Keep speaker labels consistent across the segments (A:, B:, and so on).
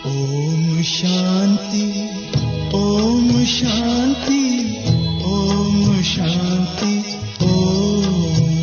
A: ಓಂ ಶಾಂತಿ ಓಂ ಶಾಂತಿ ಓಂ ಶಾಂತಿ ಓಂ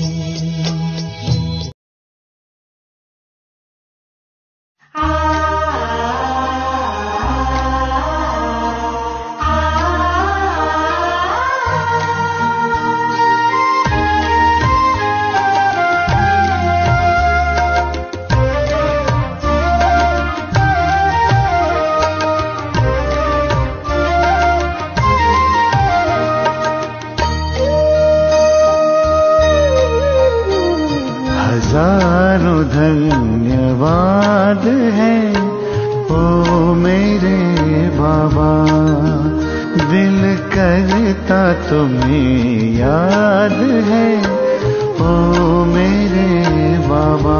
B: हजारों धन्यवाद है ओ मेरे बाबा दिल करता तुम्हें याद है ओ मेरे बाबा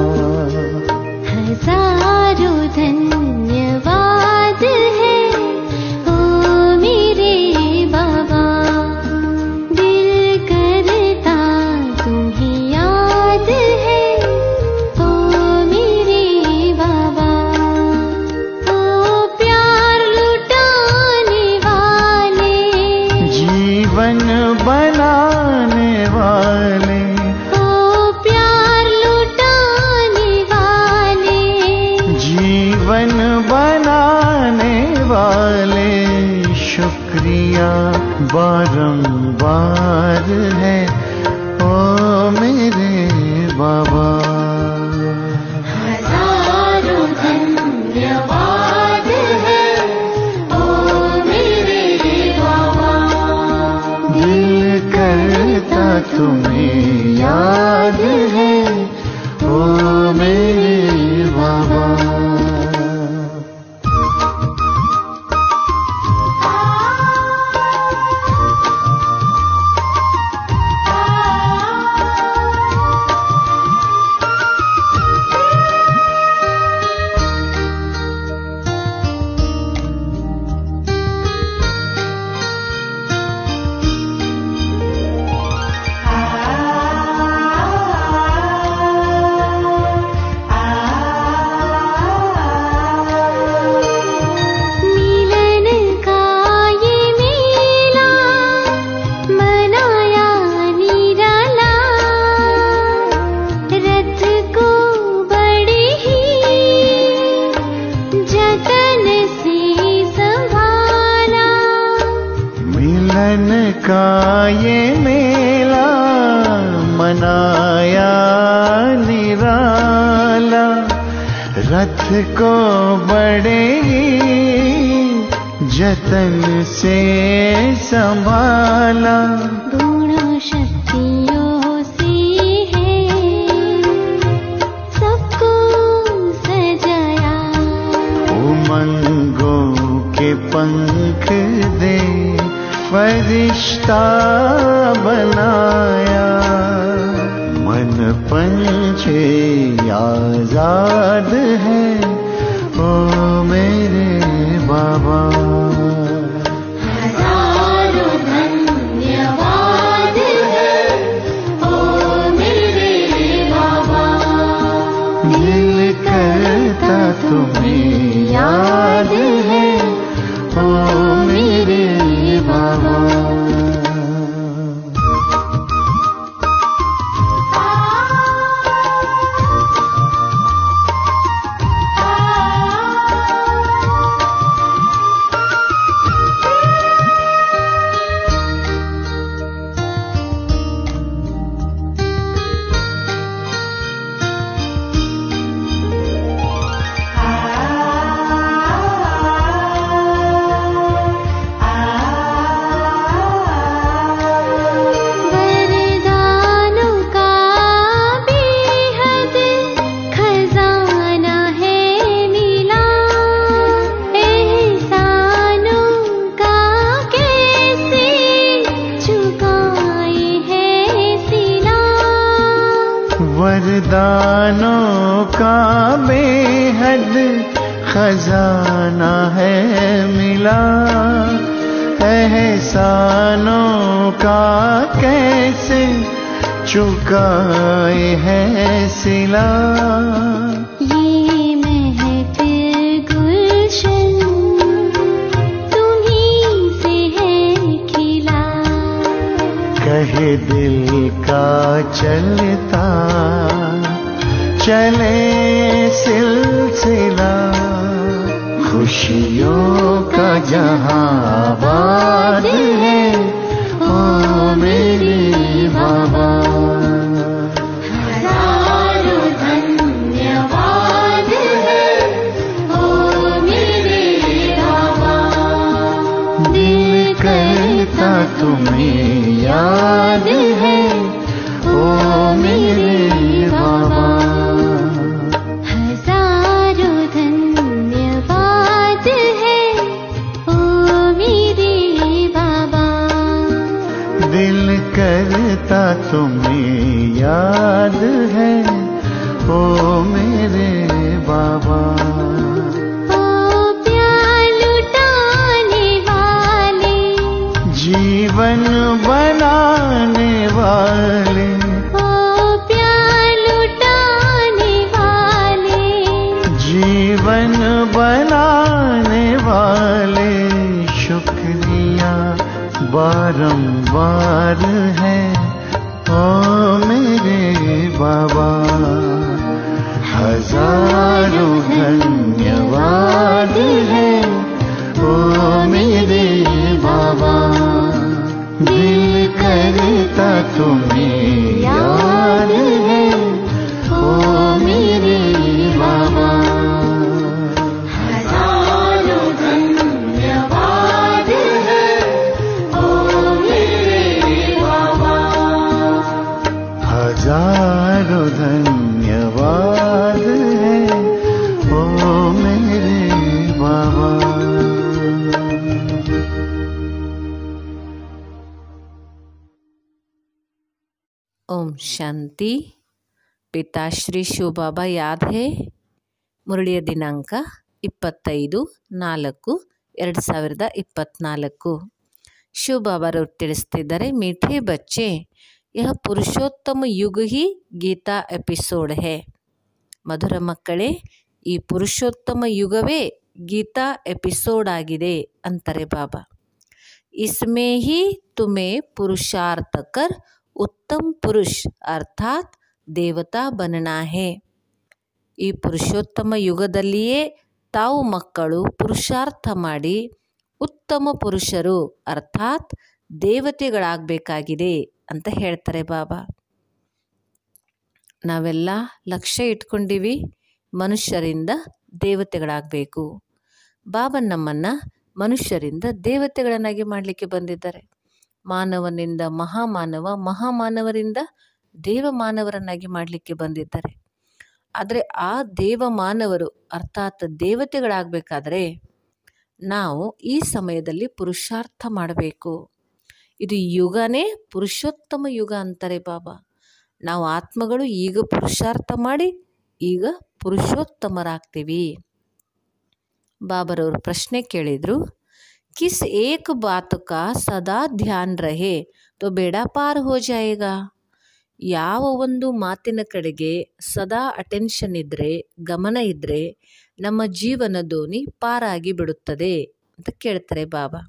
C: हजारों धन्यवाद है ओ मेरे बाबा दिल करता तुम्हें याद है ओ मेरे बाबा ओ प्यार लुटाने वाले
B: जीवन बनाने वाले
C: ओ प्यार लुटाने वाले
B: जीवन बनाने वाले शुक्रिया बारंबार है ओ मेरे बाबा
C: हजारों धन्यवाद है ओ मेरे बाबा
B: दिल करता तुम्हें याद है ओ मेरे बाबा
C: मिलन का ये मेला मनाया निराला रथ को बड़े ही जतन से संभाला
B: मिलन का ये मेला मनाया निराला रथ को बड़े ही जतन से संभाला
C: गुणों शक्तियों से है सबको सजाया
B: उमंगों के पंख दे फरिश्ता बनाया मन पंछे आजाद है ओ मेरे बाबा
C: हजारों धन्यवाद है ओ मेरे बाबा
B: दिल करता तुम्हें याद है ओ मेरे बाबा
C: वरदानों का बेहद खजाना है मिला एहसानों का कैसे चुकाए है सिला
B: वरदानों का बेहद खजाना है मिला एहसानों का कैसे चुकाए है सिला
C: ये महफिल गुल
B: दिल का चलता चले सिलसिला खुशियों का जहां आबाद है ओ मेरे बाबा
C: हजारों धन्यवाद है ओ मेरे बाबा
B: दिल करता तुम्हें याद है ओ मेरे बाबा
C: हजारों धन्यवाद है ओ मेरे बाबा
B: दिल करता तुम्हें याद है ओ मेरे बाबा
C: ओ प्यार लुटाने वाले
B: जीवन बनाने वाले
C: ओ प्यार लुटाने वाले
B: जीवन बनाने वाले शुक्रिया बारंबार है ओ मेरे बाबा हजारों धन्यवाद है ओ मेरे बाबा दिल करता तुम्हें याद है ओ मेरे बाबा हजारों धन्यवाद है ओ मेरे बाबा हजारों धन्यवाद है ओ मेरे बाबा
D: ಓಂ ಶಾಂತಿ ಪಿತಾಶ್ರೀ ಶಿವಬಾಬಾ ಯಾದ್ ಹೇ ಮುರಳಿಯ ದಿನಾಂಕ ಇಪ್ಪತ್ತೈದು ನಾಲ್ಕು ಎರಡು ಸಾವಿರದ ಇಪ್ಪತ್ತ್ನಾಲ್ಕು ಶಿವಬಾಬಾರವರು ತಿಳಿಸ್ತಿದ್ದಾರೆ ಮೀಠೆ ಬಚ್ಚೆ ಯಹ ಪುರುಷೋತ್ತಮ ಯುಗ ಹಿ ಗೀತಾ ಎಪಿಸೋಡ್ ಹೇ ಮಧುರ ಮಕ್ಕಳೇ ಈ ಪುರುಷೋತ್ತಮ ಯುಗವೇ ಗೀತಾ ಎಪಿಸೋಡ್ ಆಗಿದೆ ಅಂತಾರೆ ಬಾಬಾ इसमें ही तुम्हें पुरुषार्थ कर उत्तम पुरुष ಅರ್ಥಾತ್ ದೇವತಾ बनना है ಈ ಪುರುಷೋತ್ತಮ ಯುಗದಲ್ಲಿಯೇ ತಾವು ಮಕ್ಕಳು ಪುರುಷಾರ್ಥ ಮಾಡಿ ಉತ್ತಮ ಪುರುಷರು ಅರ್ಥಾತ್ ದೇವತೆಗಳಾಗಬೇಕಾಗಿದೆ ಅಂತ ಹೇಳ್ತಾರೆ ಬಾಬಾ ನಾವೆಲ್ಲ ಲಕ್ಷ್ಯ ಇಟ್ಕೊಂಡಿವಿ ಮನುಷ್ಯರಿಂದ ದೇವತೆಗಳಾಗಬೇಕು ಬಾಬಾ ನಮ್ಮನ್ನು ಮನುಷ್ಯರಿಂದ ದೇವತೆಗಳನ್ನಾಗಿ ಮಾಡಲಿಕ್ಕೆ ಬಂದಿದ್ದಾರೆ ಮಾನವನಿಂದ ಮಹಾಮಾನವ ಮಹಾಮಾನವರಿಂದ ದೇವಮಾನವರನ್ನಾಗಿ ಮಾಡಲಿಕ್ಕೆ ಬಂದಿದ್ದಾರೆ ಆದರೆ ಆ ದೇವಮಾನವರು ಅರ್ಥಾತ್ ದೇವತೆಗಳಾಗಬೇಕಾದ್ರೆ ನಾವು ಈ ಸಮಯದಲ್ಲಿ ಪುರುಷಾರ್ಥ ಮಾಡಬೇಕು ಇದು ಯುಗನೇ ಪುರುಷೋತ್ತಮ ಯುಗ ಅಂತಾರೆ ಬಾಬಾ ನಾವು ಆತ್ಮಗಳು ಈಗ ಪುರುಷಾರ್ಥ ಮಾಡಿ ಈಗ ಪುರುಷೋತ್ತಮರಾಗ್ತೀವಿ ಬಾಬರವರು ಪ್ರಶ್ನೆ ಕೇಳಿದರು ಕಿಸ್ ಏಕ್ ಬಾತ್ ಕಾ ಸದಾ ಧ್ಯಾನ್ ರಹೆ ತೋ ಬೇಡ ಪಾರ್ ಹೋ ಜಾಯೇಗಾ ಯಾವ ಒಂದು ಮಾತಿನ ಕಡೆಗೆ ಸದಾ ಅಟೆನ್ಷನ್ ಇದ್ದರೆ ಗಮನ ಇದ್ದರೆ ನಮ್ಮ ಜೀವನ ದೋಣಿ ಪಾರಾಗಿ ಬಿಡುತ್ತದೆ ಅಂತ ಕೇಳ್ತಾರೆ ಬಾಬಾ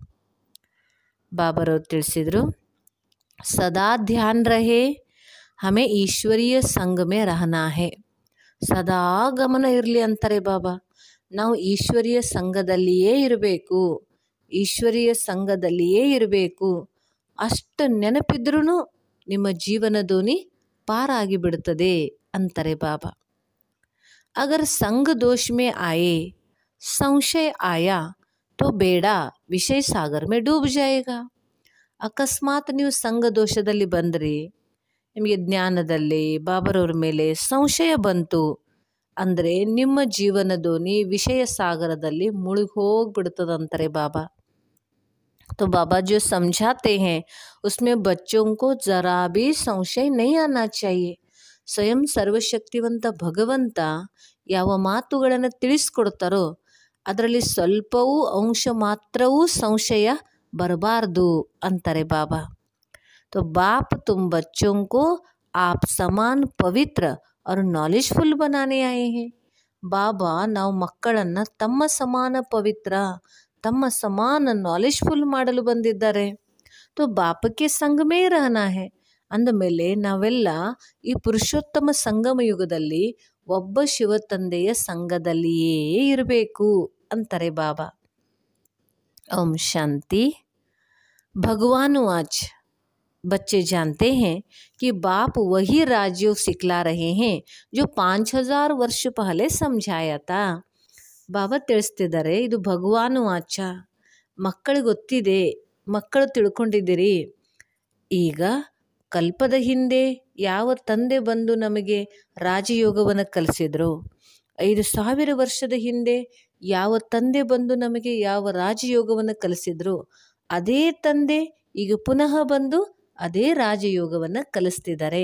D: ಬಾಬರವರು ತಿಳಿಸಿದರು ಸದಾ ಧ್ಯಾನ್ ರಹೆ ಹಮೆ ಈಶ್ವರೀಯ ಸಂಘ ಮೇ ರಹನಾ ಹೇ ಸದಾ ಗಮನ ಇರಲಿ ಅಂತಾರೆ ಬಾಬಾ ನಾವು ಈಶ್ವರೀಯ ಸಂಘದಲ್ಲಿಯೇ ಇರಬೇಕು ಈಶ್ವರೀಯ ಸಂಘದಲ್ಲಿಯೇ ಇರಬೇಕು ಅಷ್ಟು ನೆನಪಿದ್ರೂ ನಿಮ್ಮ ಜೀವನ ದೋಣಿ ಪಾರಾಗಿ ಬಿಡುತ್ತದೆ ಅಂತಾರೆ ಬಾಬಾ ಅಗರ್ ಸಂಘ ದೋಷ ಮೇ ಆಯೆ ಸಂಶಯ ಆಯಾ ತೋ ಬೇಡ ವಿಷಯ ಸಾಗರ್ ಮೇ ಡೂಬ್ ಜಾಯೇಗಾ ಅಕಸ್ಮಾತ್ ನೀವು ಸಂಘ ದೋಷದಲ್ಲಿ ಬಂದ್ರಿ ನಿಮಗೆ ಜ್ಞಾನದಲ್ಲಿ ಬಾಬರವ್ರ ಮೇಲೆ ಸಂಶಯ ಬಂತು ಅಂದರೆ ನಿಮ್ಮ ಜೀವನ ದೋಣಿ ವಿಷಯ ಸಾಗರದಲ್ಲಿ ಮುಳುಗಿ ಹೋಗ್ಬಿಡ್ತದಂತಾರೆ ಬಾಬಾ तो बाबा जो समझाते हैं उसमें बच्चों को जरा भी संशय नहीं आना चाहिए ಸ್ವಯಂ ಸರ್ವಶಕ್ತಿವಂತ ಭಗವಂತ ಯಾವ ಮಾತುಗಳನ್ನು ತಿಳಿಸ್ಕೊಡ್ತಾರೋ ಅದರಲ್ಲಿ ಸ್ವಲ್ಪವೂ ಅಂಶ ಮಾತ್ರವೂ ಸಂಶಯ ಬರಬಾರ್ದು ಅಂತಾರೆ ಬಾಬಾ तो बाप तुम बच्चों को आप समान पवित्र और नॉलेजफुल बनाने आए हैं ಬಾಬಾ ನಾವು ಮಕ್ಕಳನ್ನು ತಮ್ಮ ಸಮಾನ ಪವಿತ್ರ ತಮ್ಮ ಸಮಾನ ನಾಲೆಜ್ಫುಲ್ ಮಾಡಲು ಬಂದಿದ್ದಾರೆ तो बाप के संग में रहना है ಅಂದಮೇಲೆ ನಾವೆಲ್ಲ ಈ ಪುರುಷೋತ್ತಮ ಸಂಗಮ ಯುಗದಲ್ಲಿ ಒಬ್ಬ ಶಿವ ತಂದೆಯ ಸಂಘದಲ್ಲಿಯೇ ಇರಬೇಕು ಅಂತಾರೆ ಬಾಬಾ ओम शांति भगवान आज बच्चे जानते हैं कि बाप वही राजयोग सिखला रहे हैं जो पाँच हजार वर्ष पहले समझाया था ಬಾಬಾ ತಿಳಿಸ್ತಿದ್ದಾರೆ ಇದು ಭಗವಾನು ವಾಚ ಮಕ್ಕಳಿಗೆ ಗೊತ್ತಿದೆ ಮಕ್ಕಳು ತಿಳ್ಕೊಂಡಿದ್ದೀರಿ ಈಗ ಕಲ್ಪದ ಹಿಂದೆ ಯಾವ ತಂದೆ ಬಂದು ನಮಗೆ ರಾಜಯೋಗವನ್ನು ಕಲಿಸಿದ್ರು ಐದು ಸಾವಿರ ವರ್ಷದ ಹಿಂದೆ ಯಾವ ತಂದೆ ಬಂದು ನಮಗೆ ಯಾವ ರಾಜಯೋಗವನ್ನು ಕಲಿಸಿದ್ರು ಅದೇ ತಂದೆ ಈಗ ಪುನಃ ಬಂದು ಅದೇ ರಾಜಯೋಗವನ್ನು ಕಲಿಸ್ತಿದ್ದಾರೆ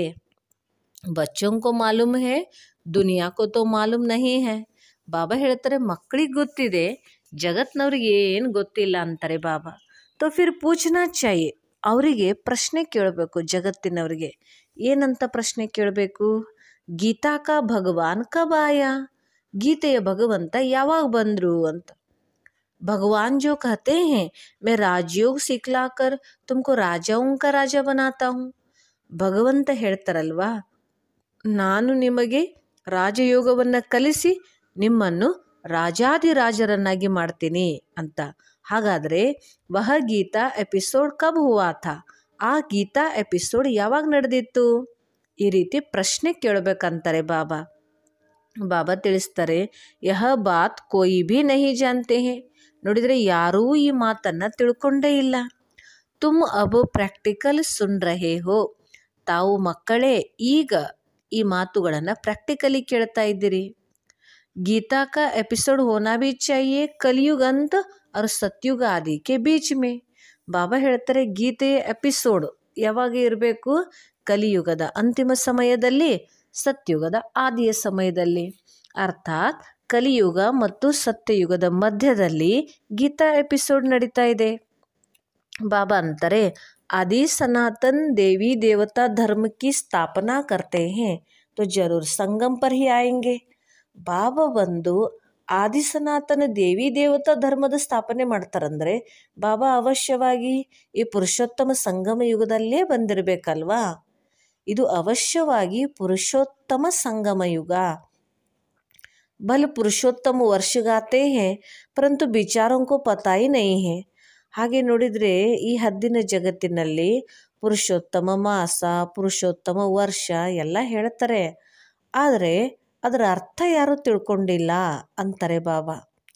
D: ಬಚ್ಚೋं को मालूम है दुनिया को तो मालूम नहीं है ಬಾಬಾ ಹೇಳ್ತಾರೆ ಮಕ್ಕಳಿಗೆ ಗೊತ್ತಿದೆ ಜಗತ್ನವ್ರಿಗೆ ಏನು ಗೊತ್ತಿಲ್ಲ ಅಂತಾರೆ ಬಾಬಾ ತೋ ಫಿರ್ ಪೂಛನಾ ಚಾಯಿ ಅವರಿಗೆ ಪ್ರಶ್ನೆ ಕೇಳಬೇಕು ಜಗತ್ತಿನವರಿಗೆ ಏನಂತ ಪ್ರಶ್ನೆ ಕೇಳಬೇಕು ಗೀತಾ ಕಾ ಭಗವಾನ್ ಕಬ್ ಆಯಾ ಗೀತೆಯ ಭಗವಂತ ಯಾವಾಗ ಬಂದರು ಅಂತ भगवान जो कहते हैं मैं राजयोग सिखलाकर तुमको राजाओं का राजा बनाता हूँ ಭಗವಂತ ಹೇಳ್ತಾರಲ್ವಾ ನಾನು ನಿಮಗೆ ರಾಜಯೋಗವನ್ನು ಕಲಿಸಿ ನಿಮ್ಮನ್ನು ರಾಜಾದಿರಾಜರನ್ನಾಗಿ ಮಾಡ್ತೀನಿ ಅಂತ ಹಾಗಾದರೆ ವಹ ಗೀತಾ ಎಪಿಸೋಡ್ ಕಬ್ ಹುವಾ ಥಾ ಆ ಗೀತಾ ಎಪಿಸೋಡ್ ಯಾವಾಗ ನಡೆದಿತ್ತು ಈ ರೀತಿ ಪ್ರಶ್ನೆ ಕೇಳಬೇಕಂತಾರೆ ಬಾಬಾ ಬಾಬಾ ತಿಳಿಸ್ತಾರೆ ಯಹ ಬಾತ್ ಕೋಯಿ ಭೀ ನಹಿ ಜಾನ್ತೆ ಹೇ ನೋಡಿದರೆ ಯಾರೂ ಈ ಮಾತನ್ನು ತಿಳ್ಕೊಂಡೇ ಇಲ್ಲ ತುಮ್ ಅಬ್ ಪ್ರಾಕ್ಟಿಕಲ್ ಸುನ್ ರಹೇ ಹೋ ತಾವು ಮಕ್ಕಳೇ ಈಗ ಈ ಮಾತುಗಳನ್ನು ಪ್ರಾಕ್ಟಿಕಲಿ ಕೇಳ್ತಾ ಇದ್ದೀರಿ गीता का एपिसोड होना भी चाहिए कलयुग अंत और सत्युग आदि के बीच में ಬಾಬಾ ಹೇಳ್ತಾರೆ ಗೀತೆಯ ಎಪಿಸೋಡ್ ಯಾವಾಗ ಇರಬೇಕು ಕಲಿಯುಗದ ಅಂತಿಮ ಸಮಯದಲ್ಲಿ ಸತ್ಯುಗದ ಆದಿಯ ಸಮಯದಲ್ಲಿ ಅರ್ಥಾತ್ ಕಲಿಯುಗ ಮತ್ತು ಸತ್ಯಯುಗದ ಮಧ್ಯದಲ್ಲಿ ಗೀತಾ ಎಪಿಸೋಡ್ ನಡೀತಾ ಇದೆ ಬಾಬಾ ಅಂತಾರೆ आदि सनातन देवी देवता धर्म की स्थापना करते हैं तो जरूर संगम पर ही आएंगे ಬಾಬಾ ಬಂದು ಆದಿ ಸನಾತನ ದೇವಿ ದೇವತಾ ಧರ್ಮದ ಸ್ಥಾಪನೆ ಮಾಡ್ತಾರಂದ್ರೆ ಬಾಬಾ ಅವಶ್ಯವಾಗಿ ಈ ಪುರುಷೋತ್ತಮ ಸಂಗಮ ಯುಗದಲ್ಲೇ ಬಂದಿರಬೇಕಲ್ವಾ ಇದು ಅವಶ್ಯವಾಗಿ ಪುರುಷೋತ್ತಮ ಸಂಗಮ ಯುಗ भले पुरुषोत्तम ವರ್ಷಗಾತೆ हैं परंतु विचारों को पता ही नहीं है ಹಾಗೆ ನೋಡಿದರೆ ಈ ಹದ್ದಿನ ಜಗತ್ತಿನಲ್ಲಿ ಪುರುಷೋತ್ತಮ ಮಾಸ ಪುರುಷೋತ್ತಮ ವರ್ಷ ಎಲ್ಲ ಹೇಳ್ತಾರೆ ಆದರೆ ಅದರ ಅರ್ಥ ಯಾರೂ ತಿಳ್ಕೊಂಡಿಲ್ಲ ಅಂತಾರೆ ಬಾಬಾ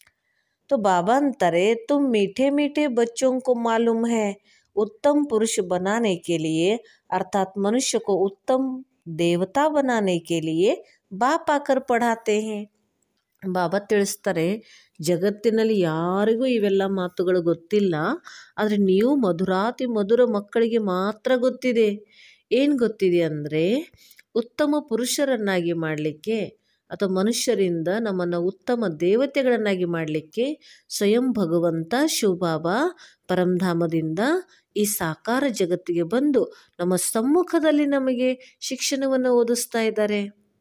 D: तो बाबा अंतरे तुम मीठे मीठे बच्चों को मालूम है उत्तम पुरुष बनाने के लिए अर्थात मनुष्य को उत्तम देवता बनाने के लिए बाप आकर पढ़ाते हैं ಬಾಬಾ ತಿಳಿಸ್ತಾರೆ ಜಗತ್ತಿನಲ್ಲಿ ಯಾರಿಗೂ ಇವೆಲ್ಲ ಮಾತುಗಳು ಗೊತ್ತಿಲ್ಲ ಆದರೆ ನೀವು ಮಧುರಾತಿ ಮಧುರ ಮಕ್ಕಳಿಗೆ ಮಾತ್ರ ಗೊತ್ತಿದೆ ಏನು ಗೊತ್ತಿದೆ ಅಂದರೆ ಉತ್ತಮ ಪುರುಷರನ್ನಾಗಿ ಮಾಡಲಿಕ್ಕೆ ಅಥವಾ ಮನುಷ್ಯರಿಂದ ನಮ್ಮನ್ನು ಉತ್ತಮ ದೇವತೆಗಳನ್ನಾಗಿ ಮಾಡಲಿಕ್ಕೆ ಸ್ವಯಂ ಭಗವಂತ ಶಿವಬಾಬಾ ಪರಂಧಾಮದಿಂದ ಈ ಸಾಕಾರ ಜಗತ್ತಿಗೆ ಬಂದು ನಮ್ಮ ಸಮ್ಮುಖದಲ್ಲಿ ನಮಗೆ ಶಿಕ್ಷಣವನ್ನು ಓದಿಸ್ತಾ ಇದ್ದಾರೆ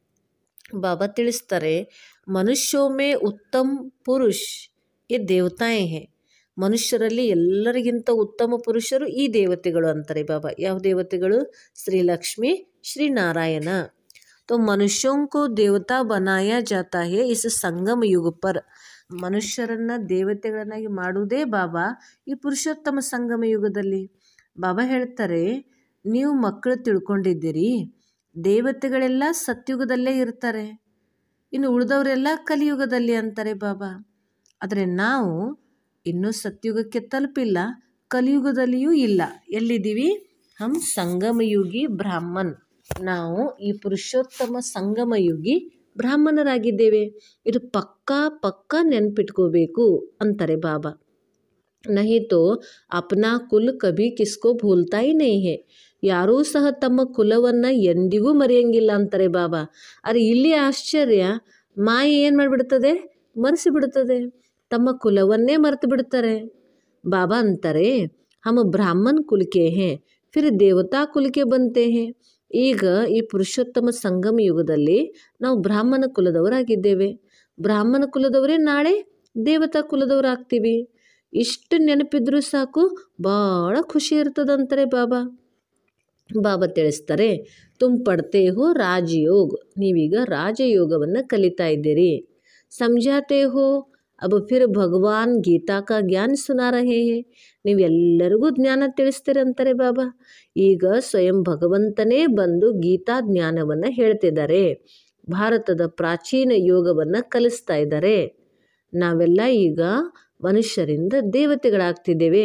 D: ಬಾಬಾ ತಿಳಿಸ್ತಾರೆ ಮನುಷ್ಯೋ ಮೇ ಉತ್ತಮ್ ಪುರುಷ್ ಈ ದೇವತಾಯೇ ಹೇ ಮನುಷ್ಯರಲ್ಲಿ ಎಲ್ಲರಿಗಿಂತ ಉತ್ತಮ ಪುರುಷರು ಈ ದೇವತೆಗಳು ಅಂತಾರೆ ಬಾಬಾ ಯಾವ ದೇವತೆಗಳು ಶ್ರೀಲಕ್ಷ್ಮಿ ಶ್ರೀನಾರಾಯಣ तो मनुष्यों को देवता बनाया जाता है इस संगम युग पर ಮನುಷ್ಯರನ್ನ ದೇವತೆಗಳನ್ನಾಗಿ ಮಾಡುವುದೇ ಬಾಬಾ ಈ ಪುರುಷೋತ್ತಮ ಸಂಗಮ ಯುಗದಲ್ಲಿ ಬಾಬಾ ಹೇಳ್ತಾರೆ ನೀವು ಮಕ್ಕಳು ತಿಳ್ಕೊಂಡಿದ್ದೀರಿ ದೇವತೆಗಳೆಲ್ಲ ಸತ್ಯುಗದಲ್ಲೇ ಇರ್ತಾರೆ ಇನ್ನು ಉಳಿದವರೆಲ್ಲ ಕಲಿಯುಗದಲ್ಲಿ ಅಂತಾರೆ ಬಾಬಾ ಆದರೆ ನಾವು ಇನ್ನೂ ಸತ್ಯುಗಕ್ಕೆ ತಲುಪಿಲ್ಲ ಕಲಿಯುಗದಲ್ಲಿಯೂ ಇಲ್ಲ ಎಲ್ಲಿದ್ದೀವಿ ಹಮ್ ಸಂಗಮಯುಗಿ ಬ್ರಾಹ್ಮಣ್ ನಾವು ಈ ಪುರುಷೋತ್ತಮ ಸಂಗಮಯುಗಿ ಬ್ರಾಹ್ಮಣರಾಗಿದ್ದೇವೆ ಇದು ಪಕ್ಕಾ ಪಕ್ಕಾ ನೆನ್ಪಿಟ್ಕೋಬೇಕು ಅಂತಾರೆ ಬಾಬಾ नहीं तो अपना कुल कभी किसको भूलता ही नहीं है ಯಾರೂ ಸಹ ತಮ್ಮ ಕುಲವನ್ನು ಎಂದಿಗೂ ಮರೆಯಂಗಿಲ್ಲ ಅಂತಾರೆ ಬಾಬಾ ಆದರೆ ಇಲ್ಲಿ ಆಶ್ಚರ್ಯ ಮಾಯೆ ಏನು ಮಾಡಿಬಿಡ್ತದೆ ಮರೆಸಿ ಬಿಡ್ತದೆ ತಮ್ಮ ಕುಲವನ್ನೇ ಮರೆತು ಬಿಡ್ತಾರೆ ಬಾಬಾ ಅಂತಾರೆ ಹಮ ಬ್ರಾಹ್ಮಣ ಕುಲಕ್ಕೆ ಹೇ ಫಿರ್ ದೇವತಾ ಕುಲಕ್ಕೆ ಬಂತೆ ಹೇ ಈಗ ಈ ಪುರುಷೋತ್ತಮ ಸಂಗಮ ಯುಗದಲ್ಲಿ ನಾವು ಬ್ರಾಹ್ಮಣ ಕುಲದವರಾಗಿದ್ದೇವೆ ಬ್ರಾಹ್ಮಣ ಕುಲದವರೇ ನಾಳೆ ದೇವತಾ ಕುಲದವರಾಗ್ತೀವಿ ಇಷ್ಟು ನೆನಪಿದ್ರೂ ಸಾಕು ಭಾಳ ಖುಷಿ ಇರ್ತದಂತಾರೆ ಬಾಬಾ ಬಾಬಾ ತಿಳಿಸ್ತಾರೆ ತುಮ್ ಪಡ್ತೆ ಹೋ ರಾಜಯೋಗ್ ನೀವೀಗ ರಾಜಯೋಗವನ್ನು ಕಲಿತಾ ಇದ್ದೀರಿ ಸಮझाते हो अब फिर ಭಗವಾನ್ ಗೀತಾ ಕಾ ಜ್ಞಾನ ಸುನಾ ರಹೆ ಹೇ ನೀವೆಲ್ಲರಿಗೂ ಜ್ಞಾನ ತಿಳಿಸ್ತೀರಂತಾರೆ ಬಾಬಾ ಈಗ ಸ್ವಯಂ ಭಗವಂತನೇ ಬಂದು ಗೀತಾ ಜ್ಞಾನವನ್ನು ಹೇಳ್ತಿದ್ದಾರೆ ಭಾರತದ ಪ್ರಾಚೀನ ಯೋಗವನ್ನು ಕಲಿಸ್ತಾ ಇದ್ದಾರೆ ನಾವೆಲ್ಲ ಈಗ ಮನುಷ್ಯರಿಂದ ದೇವತೆಗಳಾಗ್ತಿದ್ದೇವೆ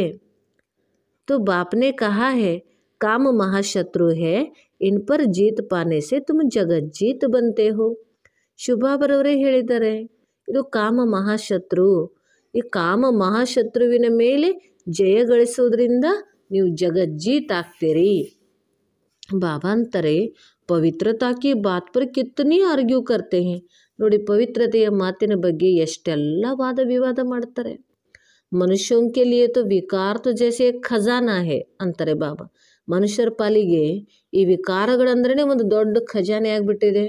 D: तो बाप ने कहा है काम महाशत्रु है इन पर जीत पाने से तुम जगत जीत बनते हो ಶುಭಾಬರವರೇ ಹೇಳಿದ್ದಾರೆ ಇದು ಕಾಮ ಮಹಾಶತ್ರು ಈ ಕಾಮ ಮಹಾಶತ್ರುವಿನ ಮೇಲೆ ಜಯ ಗಳಿಸೋದ್ರಿಂದ ನೀವು ಜಗಜ್ಜೀತ್ ಆಗ್ತೀರಿ ಬಾಬಾ ಅಂತಾರೆ ಪವಿತ್ರತಾ ಕಿ ಬಾತ್ ಪರ್ ಕಿತ್ತನಿ ಆರ್ಗ್ಯೂ ಕರ್ತೆ ಹೇ ನೋಡಿ ಪವಿತ್ರತೆಯ ಮಾತಿನ ಬಗ್ಗೆ ಎಷ್ಟೆಲ್ಲ ವಾದ ವಿವಾದ ಮಾಡ್ತಾರೆ ಮನುಷ್ಯೋं के लिए तो ವಿಕಾರ तो ಜೈಸೆ ಖಜಾನಾ ಹೇ ಅಂತಾರೆ ಬಾಬಾ ಮನುಷ್ಯರ ಪಾಲಿಗೆ ಈ ವಿಕಾರಗಳಂದ್ರೇ ಒಂದು ದೊಡ್ಡ ಖಜಾನೆ ಆಗಿಬಿಟ್ಟಿದೆ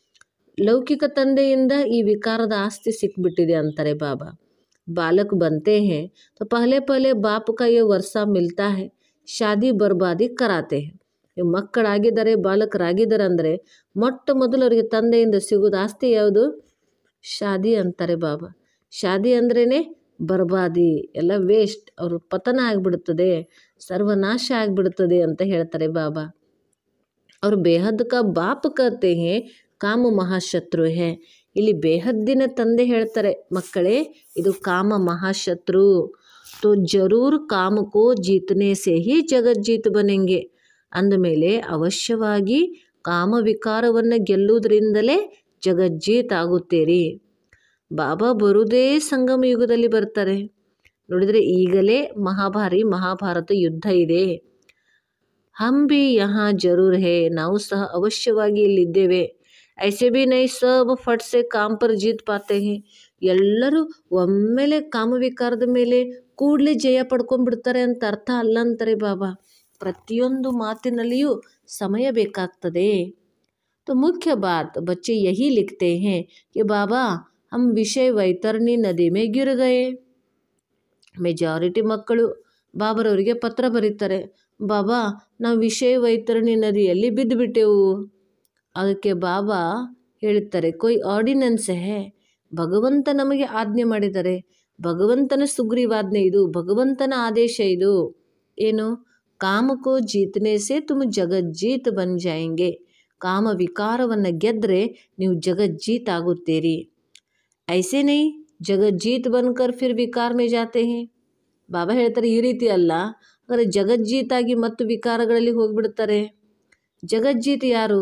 D: ಲೌಕಿಕ ತಂದೆಯಿಂದ ಈ ವಿಕಾರದ ಆಸ್ತಿ ಸಿಕ್ಬಿಟ್ಟಿದೆ ಅಂತಾರೆ ಬಾಬಾ ಬಾಲಕ್ बनते हैं तो पहले पहले बाप का ये वर्षा मिलता है ಶಾದಿ ಬರ್ಬಾದಿ ಕರಾತೆ हैं ಈ ಮಕ್ಕಳಾಗಿದ್ದಾರೆ ಬಾಲಕರಾಗಿದ್ದಾರೆ ಅಂದರೆ ಮೊಟ್ಟ ಮೊದಲು ಅವರಿಗೆ ತಂದೆಯಿಂದ ಸಿಗೋದು ಆಸ್ತಿ ಯಾವುದು ಶಾದಿ ಅಂತಾರೆ ಬಾಬಾ ಶಾದಿ ಅಂದ್ರೇ ಬರ್ಬಾದಿ ಎಲ್ಲ ವೇಸ್ಟ್ ಅವರು ಪತನ ಆಗಿಬಿಡುತ್ತದೆ ಸರ್ವನಾಶ ಆಗಿಬಿಡುತ್ತದೆ ಅಂತ ಹೇಳ್ತಾರೆ ಬಾಬಾ और बेहद का बाप कहते हैं ಕಾಮ ಮಹಾಶತ್ರು ಹೇ ಇಲ್ಲಿ ಬೇಹದ್ದಿನ ತಂದೆ ಹೇಳ್ತಾರೆ ಮಕ್ಕಳೇ ಇದು ಕಾಮ ಮಹಾಶತ್ರು तो ಜರೂರ್ ಕಾಮಕೋ ಜೀತನೆ ಸೆ ಹಿ ಜಗಜ್ಜೀತ್ ಬನೆಂಗೆ ಅಂದಮೇಲೆ ಅವಶ್ಯವಾಗಿ ಕಾಮ ವಿಕಾರವನ್ನು ಗೆಲ್ಲುವುದರಿಂದಲೇ ಜಗಜ್ಜೀತ್ ಆಗುತ್ತೀರಿ ಬಾಬಾ ಬರುವುದೇ ಸಂಗಮ ಯುಗದಲ್ಲಿ ಬರ್ತಾರೆ ನೋಡಿದರೆ ಈಗಲೇ ಮಹಾಭಾರಿ ಮಹಾಭಾರತ ಯುದ್ಧ ಇದೆ ಹಮ್ ಬಿ ಯಹಾ ಜರೂರ್ ಹೇ ನಾವು ಸಹ ಅವಶ್ಯವಾಗಿ ಇಲ್ಲಿದ್ದೇವೆ ಐಸೆ ಬಿ ನೈ ಸಬ್ ಫಟ್ ಸೆ ಕಾಮ್ ಪರ್ ಜೀತ್ ಪಾತೆ ಹೇ ಎಲ್ಲರೂ ಒಮ್ಮೆಲೆ ಕಾಮವಿಕಾರದ ಮೇಲೆ ಕೂಡಲೇ ಜಯ ಪಡ್ಕೊಂಡ್ಬಿಡ್ತಾರೆ ಅಂತ ಅರ್ಥ ಅಲ್ಲ ಅಂತಾರೆ ಬಾಬಾ ಪ್ರತಿಯೊಂದು ಮಾತಿನಲ್ಲಿಯೂ ಸಮಯ ಬೇಕಾಗ್ತದೆ तो मुख्य बात बच्चे यही लिखते हैं कि बाबा हम विषय वैतरणी नदी में गिर गए ಮೆಜಾರಿಟಿ ಮಕ್ಕಳು ಬಾಬರವರಿಗೆ ಪತ್ರ ಬರೀತಾರೆ ಬಾಬಾ ನಾವು ವಿಷಯ ವೈತರಣಿ ನದಿಯಲ್ಲಿ ಬಿದ್ದುಬಿಟ್ಟೆವು ಅದಕ್ಕೆ ಬಾಬಾ ಹೇಳುತ್ತಾರೆ ಕೊಯ್ ಆರ್ಡಿನೆನ್ಸ್ ಹೇ ಭಗವಂತ ನಮಗೆ ಆಜ್ಞೆ ಮಾಡಿದ್ದಾರೆ ಭಗವಂತನ ಸುಗ್ರೀವಾಜ್ಞೆ ಇದು ಭಗವಂತನ ಆದೇಶ ಇದು ಏನು ಕಾಮಕೋ ಜೀತನೆ ಸೆ ತುಮ್ ಜಗಜ್ಜೀತ್ ಬನ್ ಜಾಯಂಗೆ ಕಾಮ ವಿಕಾರವನ್ನು ಗೆದ್ದರೆ ನೀವು ಜಗಜ್ಜೀತ್ ಆಗುತ್ತೀರಿ ಐಸೆ ನೈ ಜಗಜ್ಜೀತ್ ಬನ್ಕರ್ ಫಿರ್ ವಿಕಾರ ಮೇ ಜಾತೆ ಹೇ ಬಾಬಾ ಹೇಳ್ತಾರೆ ಈ ರೀತಿ ಅಲ್ಲ ಅಂದರೆ ಜಗಜ್ಜೀತಾಗಿ ಮತ್ತು ವಿಕಾರಗಳಲ್ಲಿ ಹೋಗ್ಬಿಡ್ತಾರೆ ಜಗಜ್ಜೀತ್ ಯಾರು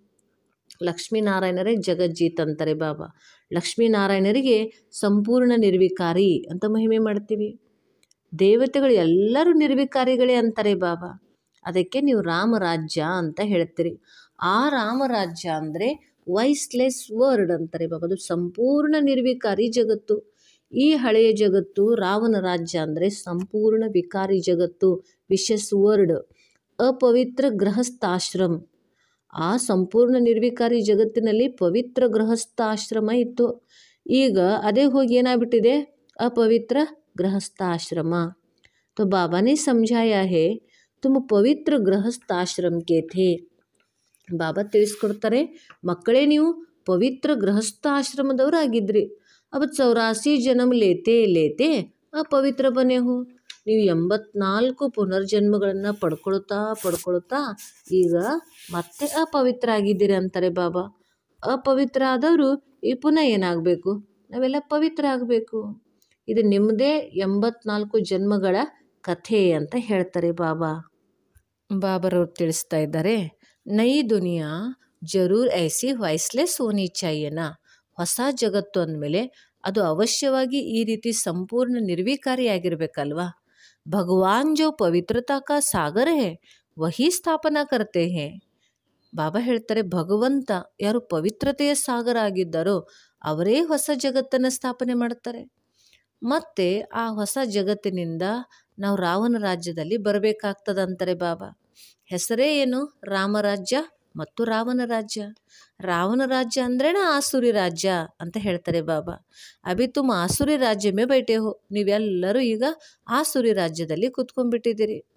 D: ಲಕ್ಷ್ಮೀನಾರಾಯಣರೇ ಜಗಜ್ಜೀತ್ ಅಂತಾರೆ ಬಾಬಾ ಲಕ್ಷ್ಮೀನಾರಾಯಣರಿಗೆ ಸಂಪೂರ್ಣ ನಿರ್ವಿಕಾರಿ ಅಂತ ಮಹಿಮೆ ಮಾಡ್ತೀವಿ ದೇವತೆಗಳು ಎಲ್ಲರೂ ನಿರ್ವಿಕಾರಿಗಳೇ ಅಂತಾರೆ ಬಾಬಾ ಅದಕ್ಕೆ ನೀವು ರಾಮರಾಜ್ಯ ಅಂತ ಹೇಳ್ತೀರಿ ಆ ರಾಮರಾಜ್ಯ ಅಂದರೆ ವೈಸ್ಲೆಸ್ ವರ್ಡ್ ಅಂತಾರೆ ಬಾಬಾ ಅದು ಸಂಪೂರ್ಣ ನಿರ್ವಿಕಾರಿ ಜಗತ್ತು ಈ ಹಳೆಯ ಜಗತ್ತು ರಾವಣ ರಾಜ್ಯ ಅಂದರೆ ಸಂಪೂರ್ಣ ವಿಕಾರಿ ಜಗತ್ತು ವಿಶಸ್ ವರ್ಡ್ ಅಪವಿತ್ರ ಗೃಹಸ್ಥಾಶ್ರಮ ಆ ಸಂಪೂರ್ಣ ನಿರ್ವಿಕಾರಿ ಜಗತ್ತಿನಲ್ಲಿ ಪವಿತ್ರ ಗೃಹಸ್ಥಾಶ್ರಮ ಇತ್ತು ಈಗ ಅದೇ ಹೋಗಿ ಏನಾಗ್ಬಿಟ್ಟಿದೆ ಅಪವಿತ್ರ ಗೃಹಸ್ಥಾಶ್ರಮ तो बाबा ने समझाया है तुम ಪವಿತ್ರ ಗೃಹಸ್ಥಾಶ್ರಮ ಕೆ ಥೇ ಬಾಬಾ ತಿಳಿಸ್ಕೊಡ್ತಾರೆ ಮಕ್ಕಳೇ ನೀವು ಪವಿತ್ರ ಗೃಹಸ್ಥಾಶ್ರಮದವರಾಗಿದ್ರಿ अब ಚೌರಾಸಿ ಜನ್ಮ ಲೇತೆ ಲೇತೆ ಅಪವಿತ್ರ ಬನೆ ಹೋ ನೀವು ಎಂಬತ್ನಾಲ್ಕು ಪುನರ್ಜನ್ಮಗಳನ್ನು ಪಡ್ಕೊಳ್ತಾ ಪಡ್ಕೊಳ್ತಾ ಈಗ ಮತ್ತೆ ಅಪವಿತ್ರ ಆಗಿದ್ದೀರಿ ಅಂತಾರೆ ಬಾಬಾ ಅಪವಿತ್ರ ಆದವರು ಈ ಪುನಃ ಏನಾಗಬೇಕು ನಾವೆಲ್ಲ ಪವಿತ್ರ ಆಗಬೇಕು ಇದು ನಿಮ್ಮದೇ ಎಂಬತ್ನಾಲ್ಕು ಜನ್ಮಗಳ ಕಥೆ ಅಂತ ಹೇಳ್ತಾರೆ ಬಾಬಾ ಬಾಬರವ್ರು ತಿಳಿಸ್ತಾ ಇದ್ದಾರೆ ನೈ ದುನಿಯಾ ಜರೂರ್ ಐಸಿ ವಾಯ್ಸ್ಲೆಸ್ ಹೋನಿ ಚಾಹಿಯೇನಾ ಹೊಸ ಜಗತ್ತು ಅಂದಮೇಲೆ ಅದು ಅವಶ್ಯವಾಗಿ ಈ ರೀತಿ ಸಂಪೂರ್ಣ ನಿರ್ವಿಕಾರಿಯಾಗಿರ್ಬೇಕಲ್ವಾ ಭಗವಾನ್ ಜೋ ಪವಿತ್ರತಾ ಕಾ ಸಾಗರ ಹೇ ವಹಿ ಸ್ಥಾಪನಾ ಕರ್ತೆ ಹೇ ಬಾಬಾ ಹೇಳ್ತಾರೆ ಭಗವಂತ ಯಾರು ಪವಿತ್ರತೆಯ ಸಾಗರ ಆಗಿದ್ದಾರೋ ಅವರೇ ಹೊಸ ಜಗತ್ತನ್ನು ಸ್ಥಾಪನೆ ಮಾಡ್ತಾರೆ ಮತ್ತೆ ಆ ಹೊಸ ಜಗತ್ತಿನಿಂದ ನಾವು ರಾವಣ ರಾಜ್ಯದಲ್ಲಿ ಬರಬೇಕಾಗ್ತದಂತಾರೆ ಬಾಬಾ ಹೆಸರೇ ಏನು ರಾಮರಾಜ್ಯ ಮತ್ತು ರಾವಣ ರಾಜ್ಯ ರಾವಣ ರಾಜ್ಯ ಅಂದ್ರೇನ ಆಸುರಿ ರಾಜ್ಯ ಅಂತ ಹೇಳ್ತಾರೆ ಬಾಬಾ ಅಭಿ ತುಮ್ ಆಸುರಿ ರಾಜ್ಯ ಮೇ ಬೈಟೆ ಹೋ ನೀವೆಲ್ಲರೂ ಈಗ ಆಸುರಿ ರಾಜ್ಯದಲ್ಲಿ ಕೂತ್ಕೊಂಡ್ಬಿಟ್ಟಿದ್ದೀರಿ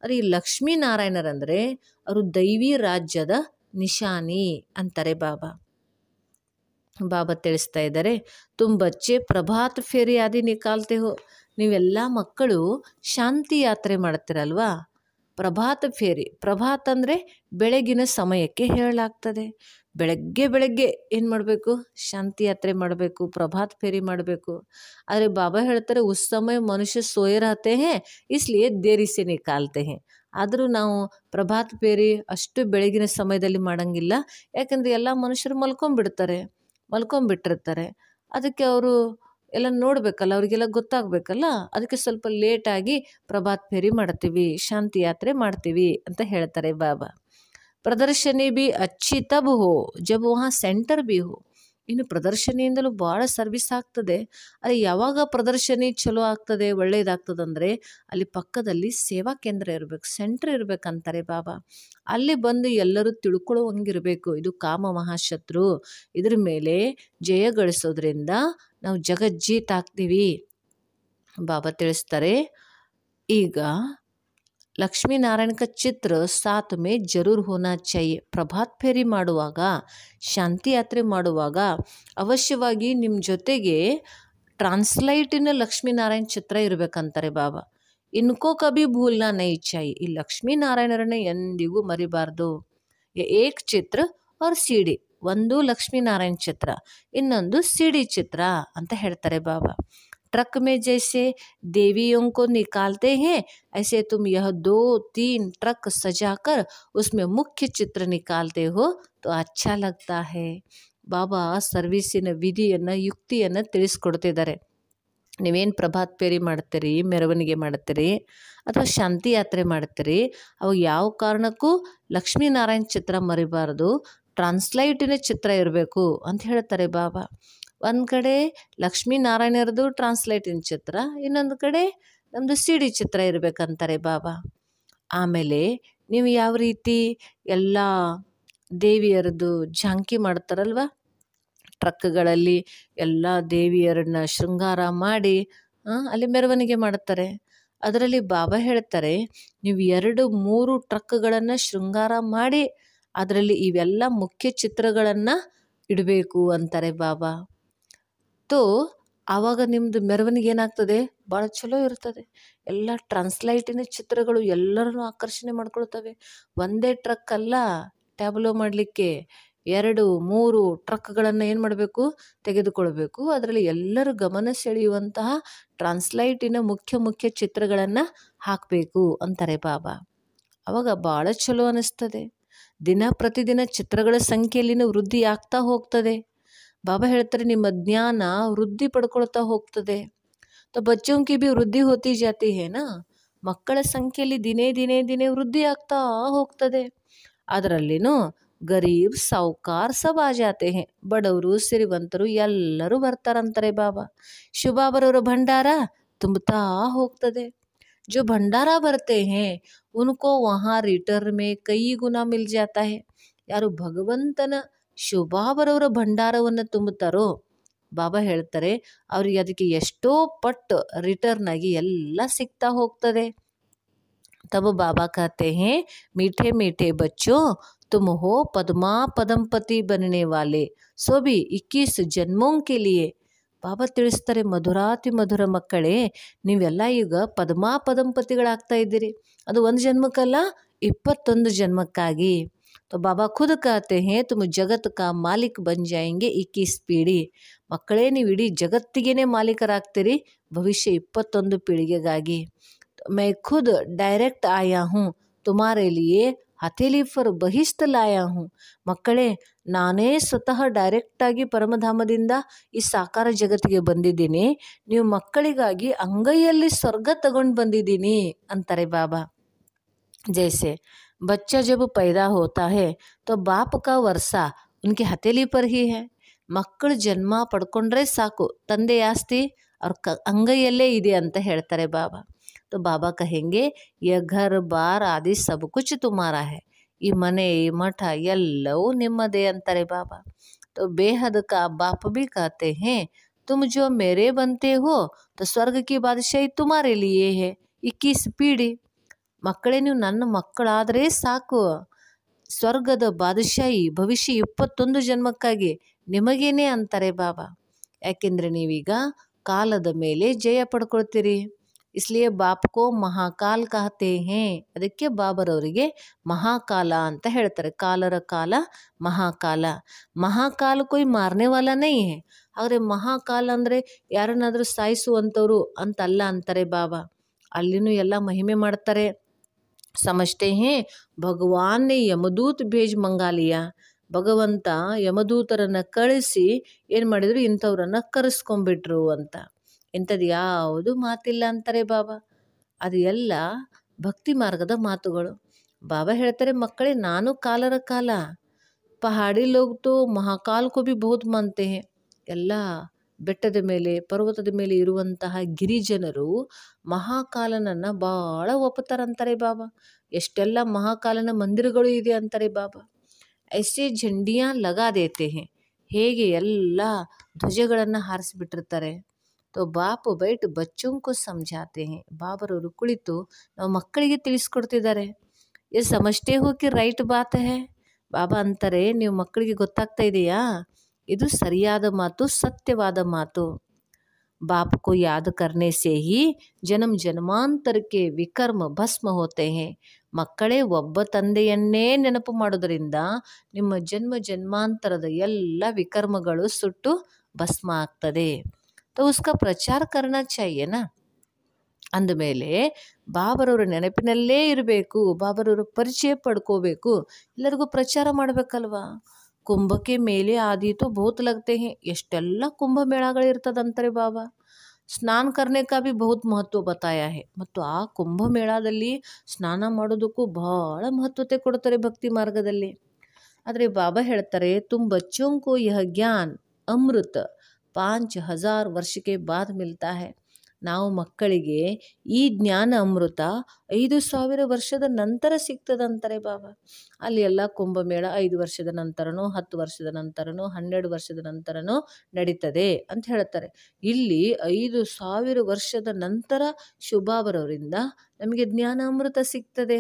D: ಆದರೆ ಈ ಲಕ್ಷ್ಮೀನಾರಾಯಣರಂದರೆ ಅವರು ದೈವಿ ರಾಜ್ಯದ ನಿಶಾನಿ ಅಂತಾರೆ ಬಾಬಾ ಬಾಬಾ ತಿಳಿಸ್ತಾ ಇದ್ದಾರೆ ತುಮ್ ಬಚ್ಚೆ ಪ್ರಭಾತ್ ಫೇರಿ ಆದಿ ನಿಕಾಲ್ತೆ ಹೋ ನೀವೆಲ್ಲ ಮಕ್ಕಳು ಶಾಂತಿ ಯಾತ್ರೆ ಮಾಡ್ತೀರಲ್ವಾ ಪ್ರಭಾತ ಫೇರಿ ಪ್ರಭಾತ್ ಅಂದರೆ ಬೆಳಗಿನ ಸಮಯಕ್ಕೆ ಹೇಳಲಾಗ್ತದೆ ಬೆಳಗ್ಗೆ ಬೆಳಗ್ಗೆ ಏನು ಮಾಡಬೇಕು ಶಾಂತಿ ಯಾತ್ರೆ ಮಾಡಬೇಕು ಪ್ರಭಾತ್ ಫೇರಿ ಮಾಡಬೇಕು ಆದರೆ ಬಾಬಾ ಹೇಳ್ತಾರೆ ಉಸ್ ಸಮಯ ಮನುಷ್ಯ ಸೋಯೆ ರಹತೆ ಹೇ ಇಸ್ಲಿಯೇ ದೇರಿ ಸೆ ನಿಕಾಲ್ತೆ ಹೇ ಆದರೂ ನಾವು ಪ್ರಭಾತ್ ಫೇರಿ ಅಷ್ಟು ಬೆಳಗಿನ ಸಮಯದಲ್ಲಿ ಮಾಡಂಗಿಲ್ಲ ಯಾಕಂದರೆ ಎಲ್ಲ ಮನುಷ್ಯರು ಮಲ್ಕೊಂಡ್ಬಿಡ್ತಾರೆ ಮಲ್ಕೊಂಡ್ಬಿಟ್ಟಿರ್ತಾರೆ ಅದಕ್ಕೆ ಅವರು ಎಲ್ಲ ನೋಡಬೇಕಲ್ಲ ಅವರಿಗೆಲ್ಲ ಗೊತ್ತಾಗಬೇಕಲ್ಲ ಅದಕ್ಕೆ ಸ್ವಲ್ಪ ಲೇಟಾಗಿ ಪ್ರಭಾತ್ ಫೇರಿ ಮಾಡ್ತೀವಿ ಶಾಂತಿ ಯಾತ್ರೆ ಮಾಡ್ತೀವಿ ಅಂತ ಹೇಳ್ತಾರೆ ಬಾಬಾ ಪ್ರದರ್ಶನಿ ಬಿ ಅಚ್ಚಿ ತಬ್ ಹೋ ಜಬ್ ವಹಾ ಸೆಂಟರ್ ಬಿ ಹೋ ಇನ್ನು ಪ್ರದರ್ಶನಿಯಿಂದಲೂ ಭಾಳ ಸರ್ವಿಸ್ ಆಗ್ತದೆ ಅದು ಯಾವಾಗ ಪ್ರದರ್ಶನಿ ಚಲೋ ಆಗ್ತದೆ ಒಳ್ಳೆಯದಾಗ್ತದಂದರೆ ಅಲ್ಲಿ ಪಕ್ಕದಲ್ಲಿ ಸೇವಾ ಕೇಂದ್ರ ಇರಬೇಕು ಸೆಂಟ್ರ್ ಇರಬೇಕಂತಾರೆ ಬಾಬಾ ಅಲ್ಲಿ ಬಂದು ಎಲ್ಲರೂ ತಿಳ್ಕೊಳ್ಳುವಂಗಿರಬೇಕು ಇದು ಕಾಮ ಮಹಾಶತ್ರು ಇದ್ರ ಮೇಲೆ ಜಯ ಗಳಿಸೋದ್ರಿಂದ ನಾವು ಜಗಜ್ಜೀತ್ ಆಗ್ತೀವಿ ಬಾಬಾ ತಿಳಿಸ್ತಾರೆ ಈಗ ಲಕ್ಷ್ಮೀನಾರಾಯಣ ಕ ಚಿತ್ರ ಸಾತ್ ಮೇ ಜರೂರ್ ಹೋನಾ ಚಾಹಿಯೆ ಪ್ರಭಾತ್ ಫೇರಿ ಮಾಡುವಾಗ ಶಾಂತಿ ಯಾತ್ರೆ ಮಾಡುವಾಗ ಅವಶ್ಯವಾಗಿ ನಿಮ್ಮ ಜೊತೆಗೆ ಟ್ರಾನ್ಸ್ಲೈಟಿನ ಲಕ್ಷ್ಮೀನಾರಾಯಣ ಚಿತ್ರ ಇರಬೇಕಂತಾರೆ ಬಾಬಾ ಇನ್ಕೋ ಕಭಿ ಭೂಲ್ನಾ ನೈ ಚಾಯಿ ಈ ಲಕ್ಷ್ಮೀನಾರಾಯಣರನ್ನ ಎಂದಿಗೂ ಮರಿಬಾರ್ದು ये एक ಚಿತ್ರ और ಸಿಡಿ ಒಂದು ಲಕ್ಷ್ಮೀನಾರಾಯಣ ಚಿತ್ರ ಇನ್ನೊಂದು ಸಿಡಿ ಚಿತ್ರ ಅಂತ ಹೇಳ್ತಾರೆ ಬಾಬಾ ट्रक में जैसे देवियों को निकालते हैं ऐसे तुम यह दो तीन ट्रक सजाकर उसमें मुख्य चित्र निकालते हो तो अच्छा लगता है ಬಾಬಾ ಸರ್ವೀಸಿನ ವಿಧಿಯನ್ನು ಯುಕ್ತಿಯನ್ನು ತಿಳಿಸ್ಕೊಡ್ತಿದ್ದಾರೆ ನೀವೇನು ಪ್ರಭಾತ್ ಪೇರಿ ಮಾಡ್ತೀರಿ ಮೆರವಣಿಗೆ ಮಾಡ್ತೀರಿ ಅಥವಾ ಶಾಂತಿ ಯಾತ್ರೆ ಮಾಡ್ತೀರಿ ಅವಾಗ ಯಾವ ಕಾರಣಕ್ಕೂ ಲಕ್ಷ್ಮೀನಾರಾಯಣ ಚಿತ್ರ ಮರಿಬಾರ್ದು ಟ್ರಾನ್ಸ್ಲೈಟಿನ ಚಿತ್ರ ಇರಬೇಕು ಅಂತ ಹೇಳ್ತಾರೆ ಬಾಬಾ ಒಂದು ಕಡೆ ಲಕ್ಷ್ಮೀನಾರಾಯಣರದು ಟ್ರಾನ್ಸ್ಲೇಟಿನ ಚಿತ್ರ ಇನ್ನೊಂದು ಕಡೆ ನಮ್ಮದು ಸಿ ಡಿ ಚಿತ್ರ ಇರಬೇಕಂತಾರೆ ಬಾಬಾ ಆಮೇಲೆ ನೀವು ಯಾವ ರೀತಿ ಎಲ್ಲ ದೇವಿಯರದು ಝಾಂಕಿ ಮಾಡ್ತಾರಲ್ವ ಟ್ರಕ್ಗಳಲ್ಲಿ ಎಲ್ಲ ದೇವಿಯರನ್ನ ಶೃಂಗಾರ ಮಾಡಿ ಆ, ಅಲ್ಲಿ ಮೆರವಣಿಗೆ ಮಾಡ್ತಾರೆ ಅದರಲ್ಲಿ ಬಾಬಾ ಹೇಳ್ತಾರೆ ನೀವು ಎರಡು ಮೂರು ಟ್ರಕ್ಗಳನ್ನು ಶೃಂಗಾರ ಮಾಡಿ ಅದರಲ್ಲಿ ಇವೆಲ್ಲ ಮುಖ್ಯ ಚಿತ್ರಗಳನ್ನು ಇಡಬೇಕು ಅಂತಾರೆ ಬಾಬಾ ತೋ ಆವಾಗ ನಿಮ್ಮದು ಮೆರವಣಿಗೆ ಏನಾಗ್ತದೆ ಭಾಳ ಚಲೋ ಇರ್ತದೆ ಎಲ್ಲ ಟ್ರಾನ್ಸ್ಲೈಟಿನ ಚಿತ್ರಗಳು ಎಲ್ಲರನ್ನೂ ಆಕರ್ಷಣೆ ಮಾಡ್ಕೊಳ್ತವೆ ಒಂದೇ ಟ್ರಕ್ ಅಲ್ಲ ಟ್ಯಾಬ್ಲೋ ಮಾಡಲಿಕ್ಕೆ ಎರಡು ಮೂರು ಟ್ರಕ್ಗಳನ್ನು ಏನು ಮಾಡಬೇಕು ತೆಗೆದುಕೊಳ್ಬೇಕು ಅದರಲ್ಲಿ ಎಲ್ಲರೂ ಗಮನ ಸೆಳೆಯುವಂತಹ ಟ್ರಾನ್ಸ್ಲೈಟಿನ ಮುಖ್ಯ ಮುಖ್ಯ ಚಿತ್ರಗಳನ್ನು ಹಾಕಬೇಕು ಅಂತಾರೆ ಬಾಬಾ ಅವಾಗ ಭಾಳ ಚಲೋ ಅನ್ನಿಸ್ತದೆ ದಿನ ಪ್ರತಿದಿನ ಚಿತ್ರಗಳ ಸಂಖ್ಯೆಯಲ್ಲಿನ ವೃದ್ಧಿ ಆಗ್ತಾ ಹೋಗ್ತದೆ ಬಾಬಾ ಹೇಳ್ತಾರೆ ನಿಮ್ಮ ಜ್ಞಾನ ವೃದ್ಧಿ ಪಡ್ಕೊಳ್ತಾ ಹೋಗ್ತದೆ तो बच्चों की भी ವೃದ್ಧಿ ಹೋತಿ ಜಾತಿ ಹೇನಾ ಮಕ್ಕಳ ಸಂಖ್ಯೆಯಲ್ಲಿ ದಿನೇ ದಿನೇ ದಿನೇ ವೃದ್ಧಿ ಆಗ್ತಾ ಹೋಗ್ತದೆ ಅದರಲ್ಲಿನೂ ಗರೀಬ್ ಸಾವುಕಾರ್ ಸಬ್ ಆ ಜಾತೆ ಹೇ ಬಡವರು ಸಿರಿವಂತರು ಎಲ್ಲರೂ ಬರ್ತಾರಂತಾರೆ ಬಾಬಾ ಶಿವಬಾಬರವರ ಭಂಡಾರ ತುಂಬುತ್ತಾ ಹೋಗ್ತದೆ जो भंडारा भरते हैं उनको वहाँ रिटर्न में कई गुना मिल जाता है ಯಾರು ಭಗವಂತನ ಶಿವಬಾಬರವರ ಭಂಡಾರವನ್ನು ತುಂಬುತ್ತಾರೋ ಬಾಬಾ ಹೇಳ್ತಾರೆ ಅವ್ರಿಗೆ ಅದಕ್ಕೆ ಎಷ್ಟೋ ಪಟ್ಟು ರಿಟರ್ನ್ ಆಗಿ ಎಲ್ಲ ಸಿಗ್ತಾ ಹೋಗ್ತದೆ तब बाबा कहते हैं मीठे मीठे बच्चों तुम हो पद्मा पदमपति बनने वाले सो भी इक्कीस जन्मों के लिए ಬಾಬಾ ತಿಳಿಸ್ತಾರೆ ಮಧುರಾತಿ ಮಧುರ ಮಕ್ಕಳೇ ನೀವೆಲ್ಲ ಈಗ ಪದ್ಮಾ ಪದಂಪತಿಗಳಾಗ್ತಾ ಇದ್ದೀರಿ ಅದು ಒಂದು ಜನ್ಮಕ್ಕಲ್ಲ ಇಪ್ಪತ್ತೊಂದು ಜನ್ಮಕ್ಕಾಗಿ तो बाबा खुद कहते हैं तुम जगत का मालिक बन जाएंगे इक्कीस ಪೀಳಿ ಮಕ್ಕಳೇ ನೀವು ಇಡೀ ಜಗತ್ತಿಗೇನೆ ಮಾಲೀಕರಾಗ್ತೀರಿ ಭವಿಷ್ಯ ಇಪ್ಪತ್ತೊಂದು ಪೀಳಿಗೆಗಾಗಿ मैं खुद डायरेक्ट आया हूँ तुम्हारे लिए ಹಥೇಲಿ ಫರ್ ಬಹಿಷ್ಠ ಲಾಯ ಹೂँ ಮಕ್ಕಳೇ ನಾನೇ ಸ್ವತಃ ಡೈರೆಕ್ಟಾಗಿ ಪರಮಧಾಮದಿಂದ ಈ ಸಾಕಾರ ಜಗತ್ತಿಗೆ ಬಂದಿದ್ದೀನಿ ನೀವು ಮಕ್ಕಳಿಗಾಗಿ ಅಂಗೈಯಲ್ಲಿ ಸ್ವರ್ಗ ತಗೊಂಡು ಬಂದಿದ್ದೀನಿ ಅಂತಾರೆ ಬಾಬಾ जैसे बच्चा जब पैदा होता है तो बाप का वर्षा उनकी हथेली पर ही है ಮಕ್ಕಳು ಜನ್ಮ ಪಡ್ಕೊಂಡ್ರೆ ಸಾಕು ತಂದೆ ಆಸ್ತಿ ಅವ್ರ ಕ ಅಂಗೈಯಲ್ಲೇ ಇದೆ ಅಂತ ಹೇಳ್ತಾರೆ ಬಾಬಾ तो बाबा कहेंगे यह घर बार आदि सब कुछ तुम्हारा है ಈ ಮನೆ ಈ ಮಠ ಎಲ್ಲವೂ ನಿಮ್ಮದೇ ಅಂತಾರೆ ಬಾಬಾ तो बेहद का बाप भी कहते हैं तुम जो मेरे बनते हो तो स्वर्ग की बादशाही तुम्हारे लिए है इक्कीस पीढ़ी ಮಕ್ಕಳೇ ನೀವು ನನ್ನ ಮಕ್ಕಳಾದರೆ ಸಾಕು ಸ್ವರ್ಗದ ಬಾದಶಾಹಿ ಭವಿಷ್ಯ ಇಪ್ಪತ್ತೊಂದು ಜನ್ಮಕ್ಕಾಗಿ ನಿಮಗೇನೆ ಅಂತಾರೆ ಬಾಬಾ ಯಾಕೆಂದರೆ ನೀವೀಗ ಕಾಲದ ಮೇಲೆ ಜಯ ಪಡ್ಕೊಳ್ತೀರಿ ಇಸ್ಲಿಯೇ ಬಾಪ್ಕೋ ಮಹಾಕಾಲ್ ಕಹತೆ ಹೇ ಅದಕ್ಕೆ ಬಾಬರವರಿಗೆ ಮಹಾಕಾಲ ಅಂತ ಹೇಳ್ತಾರೆ ಕಾಲರ ಕಾಲ ಮಹಾಕಾಲ ಮಹಾಕಾಲ ಕೊಯ್ ಮಾರನೇ ವಾಲ ನೈ ಹೇ ಆದರೆ ಮಹಾಕಾಲ ಅಂದರೆ ಯಾರನ್ನಾದರೂ ಸಾಯಿಸುವಂಥವ್ರು ಅಂತಲ್ಲ ಅಂತಾರೆ ಬಾಬಾ ಅಲ್ಲಿನೂ ಎಲ್ಲ ಮಹಿಮೆ ಮಾಡ್ತಾರೆ ಸಮಜ್ತೆ ಹೇ ಭಗವಾನ್ ನೇ ಯಮದೂತ್ ಭೇಜ್ ಮಂಗಾಲಿಯ ಭಗವಂತ ಯಮದೂತರನ್ನು ಕಳಿಸಿ ಏನು ಮಾಡಿದ್ರು ಇಂಥವ್ರನ್ನ ಕರೆಸ್ಕೊಂಡ್ಬಿಟ್ರು ಅಂತ ಇಂಥದ್ದು ಯಾವುದು ಮಾತಿಲ್ಲ ಅಂತಾರೆ ಬಾಬಾ ಅದು ಎಲ್ಲ ಭಕ್ತಿ ಮಾರ್ಗದ ಮಾತುಗಳು ಬಾಬಾ ಹೇಳ್ತಾರೆ ಮಕ್ಕಳೇ ನಾನು ಕಾಲರ ಕಾಲ ಪಹಾಡಿ ಲೋಗ್ ತೋ ಮಹಾಕಾಲ್ ಕೋ ಭಿ ಬಹುತ್ ಮಾನ್ತೆ ಹೇ ಎಲ್ಲ ಬೆಟ್ಟದ ಮೇಲೆ ಪರ್ವತದ ಮೇಲೆ ಇರುವಂತಹ ಗಿರಿಜನರು ಮಹಾಕಾಲನನ್ನು ಭಾಳ ಒಪ್ಪುತ್ತಾರಂತಾರೆ ಬಾಬಾ ಎಷ್ಟೆಲ್ಲ ಮಹಾಕಾಲನ ಮಂದಿರಗಳು ಇದೆ ಅಂತಾರೆ ಬಾಬಾ ಐಸೆ ಝಂಡಿಯಾ ಲಗಾ ದೇತೆ ಹೇ ಹೇಗೆ ಎಲ್ಲ ಧ್ವಜಗಳನ್ನು ಹಾರಿಸಿಬಿಟ್ಟಿರ್ತಾರೆ ತೋ ಬಾಪು ಬೈಟ್ ಬಚ್ಚೋಂಕು ಸಮझाते हैं ಬಾಬರವರು ಕುಳಿತು ನಾವು ಮಕ್ಕಳಿಗೆ ತಿಳಿಸ್ಕೊಡ್ತಿದ್ದಾರೆ ಇದು ಸಮಷ್ಟೇ ಹೋಗಿ ರೈಟ್ ಬಾತ್ ಹೇ ಬಾಬಾ ಅಂತಾರೆ ನೀವು ಮಕ್ಕಳಿಗೆ ಗೊತ್ತಾಗ್ತಾ ಇದೆಯಾ ಇದು ಸರಿಯಾದ ಮಾತು ಸತ್ಯವಾದ ಮಾತು बाप को याद करने से ही ಜನ್ಮ ಜನ್ಮಾಂತರಕ್ಕೆ ವಿಕರ್ಮ ಭಸ್ಮ ಹೋತೆ ಹೇ ಮಕ್ಕಳೇ ಒಬ್ಬ ತಂದೆಯನ್ನೇ ನೆನಪು ಮಾಡೋದರಿಂದ ನಿಮ್ಮ ಜನ್ಮ ಜನ್ಮಾಂತರದ ಎಲ್ಲ ವಿಕರ್ಮಗಳು ಸುಟ್ಟು ಭಸ್ಮ ಆಗ್ತದೆ तो उसका ಪ್ರಚಾರ करना चाहिए ना ಅಂದಮೇಲೆ ಬಾಬರವರ ನೆನಪಿನಲ್ಲೇ ಇರಬೇಕು ಬಾಬರವರ ಪರಿಚಯ ಪಡ್ಕೋಬೇಕು ಎಲ್ಲರಿಗೂ ಪ್ರಚಾರ ಮಾಡಬೇಕಲ್ವಾ ಕುಂಭಕ್ಕೆ ಮೇಲೆ ಆದೀತು ಬಹುತ್ ಲಗ್ತೆ ಹೇ ಎಷ್ಟೆಲ್ಲ ಕುಂಭಮೇಳಗಳಿರ್ತದಂತಾರೆ ಬಾಬಾ ಸ್ನಾನ ಕರ್ನೆ ಕಾ ಭಿ ಬಹುತ್ ಮಹತ್ವ ಬತಾಯ ಹೇ ಮತ್ತು ಆ ಕುಂಭಮೇಳದಲ್ಲಿ ಸ್ನಾನ ಮಾಡೋದಕ್ಕೂ ಬಹಳ ಮಹತ್ವತೆ ಕೊಡ್ತಾರೆ ಭಕ್ತಿ ಮಾರ್ಗದಲ್ಲಿ ಆದರೆ ಬಾಬಾ ಹೇಳ್ತಾರೆ ತುಮ್ ಬಚ್ಚೋಂಕೋ ಯಹ ಜ್ಞಾನ್ ಅಮೃತ ಪಾಂಚ್ ಹಜಾರ್ ವರ್ಷಕ್ಕೆ ಬಾದ್ ಮಿಲ್ತಾ ಹೇ ನಾವು ಮಕ್ಕಳಿಗೆ ಈ ಜ್ಞಾನ ಅಮೃತ ಐದು ಸಾವಿರ ವರ್ಷದ ನಂತರ ಸಿಗ್ತದಂತಾರೆ ಬಾಬಾ ಅಲ್ಲಿ ಎಲ್ಲ ಕುಂಭಮೇಳ ಐದು ವರ್ಷದ ನಂತರನೋ ಹತ್ತು ವರ್ಷದ ನಂತರನೋ ಹನ್ನೆರಡು ವರ್ಷದ ನಂತರನೋ ನಡೀತದೆ ಅಂತ ಹೇಳ್ತಾರೆ ಇಲ್ಲಿ ಐದು ಸಾವಿರ ವರ್ಷದ ನಂತರ ಶುಭಾಬರವರಿಂದ ನಮಗೆ ಜ್ಞಾನ ಅಮೃತ ಸಿಗ್ತದೆ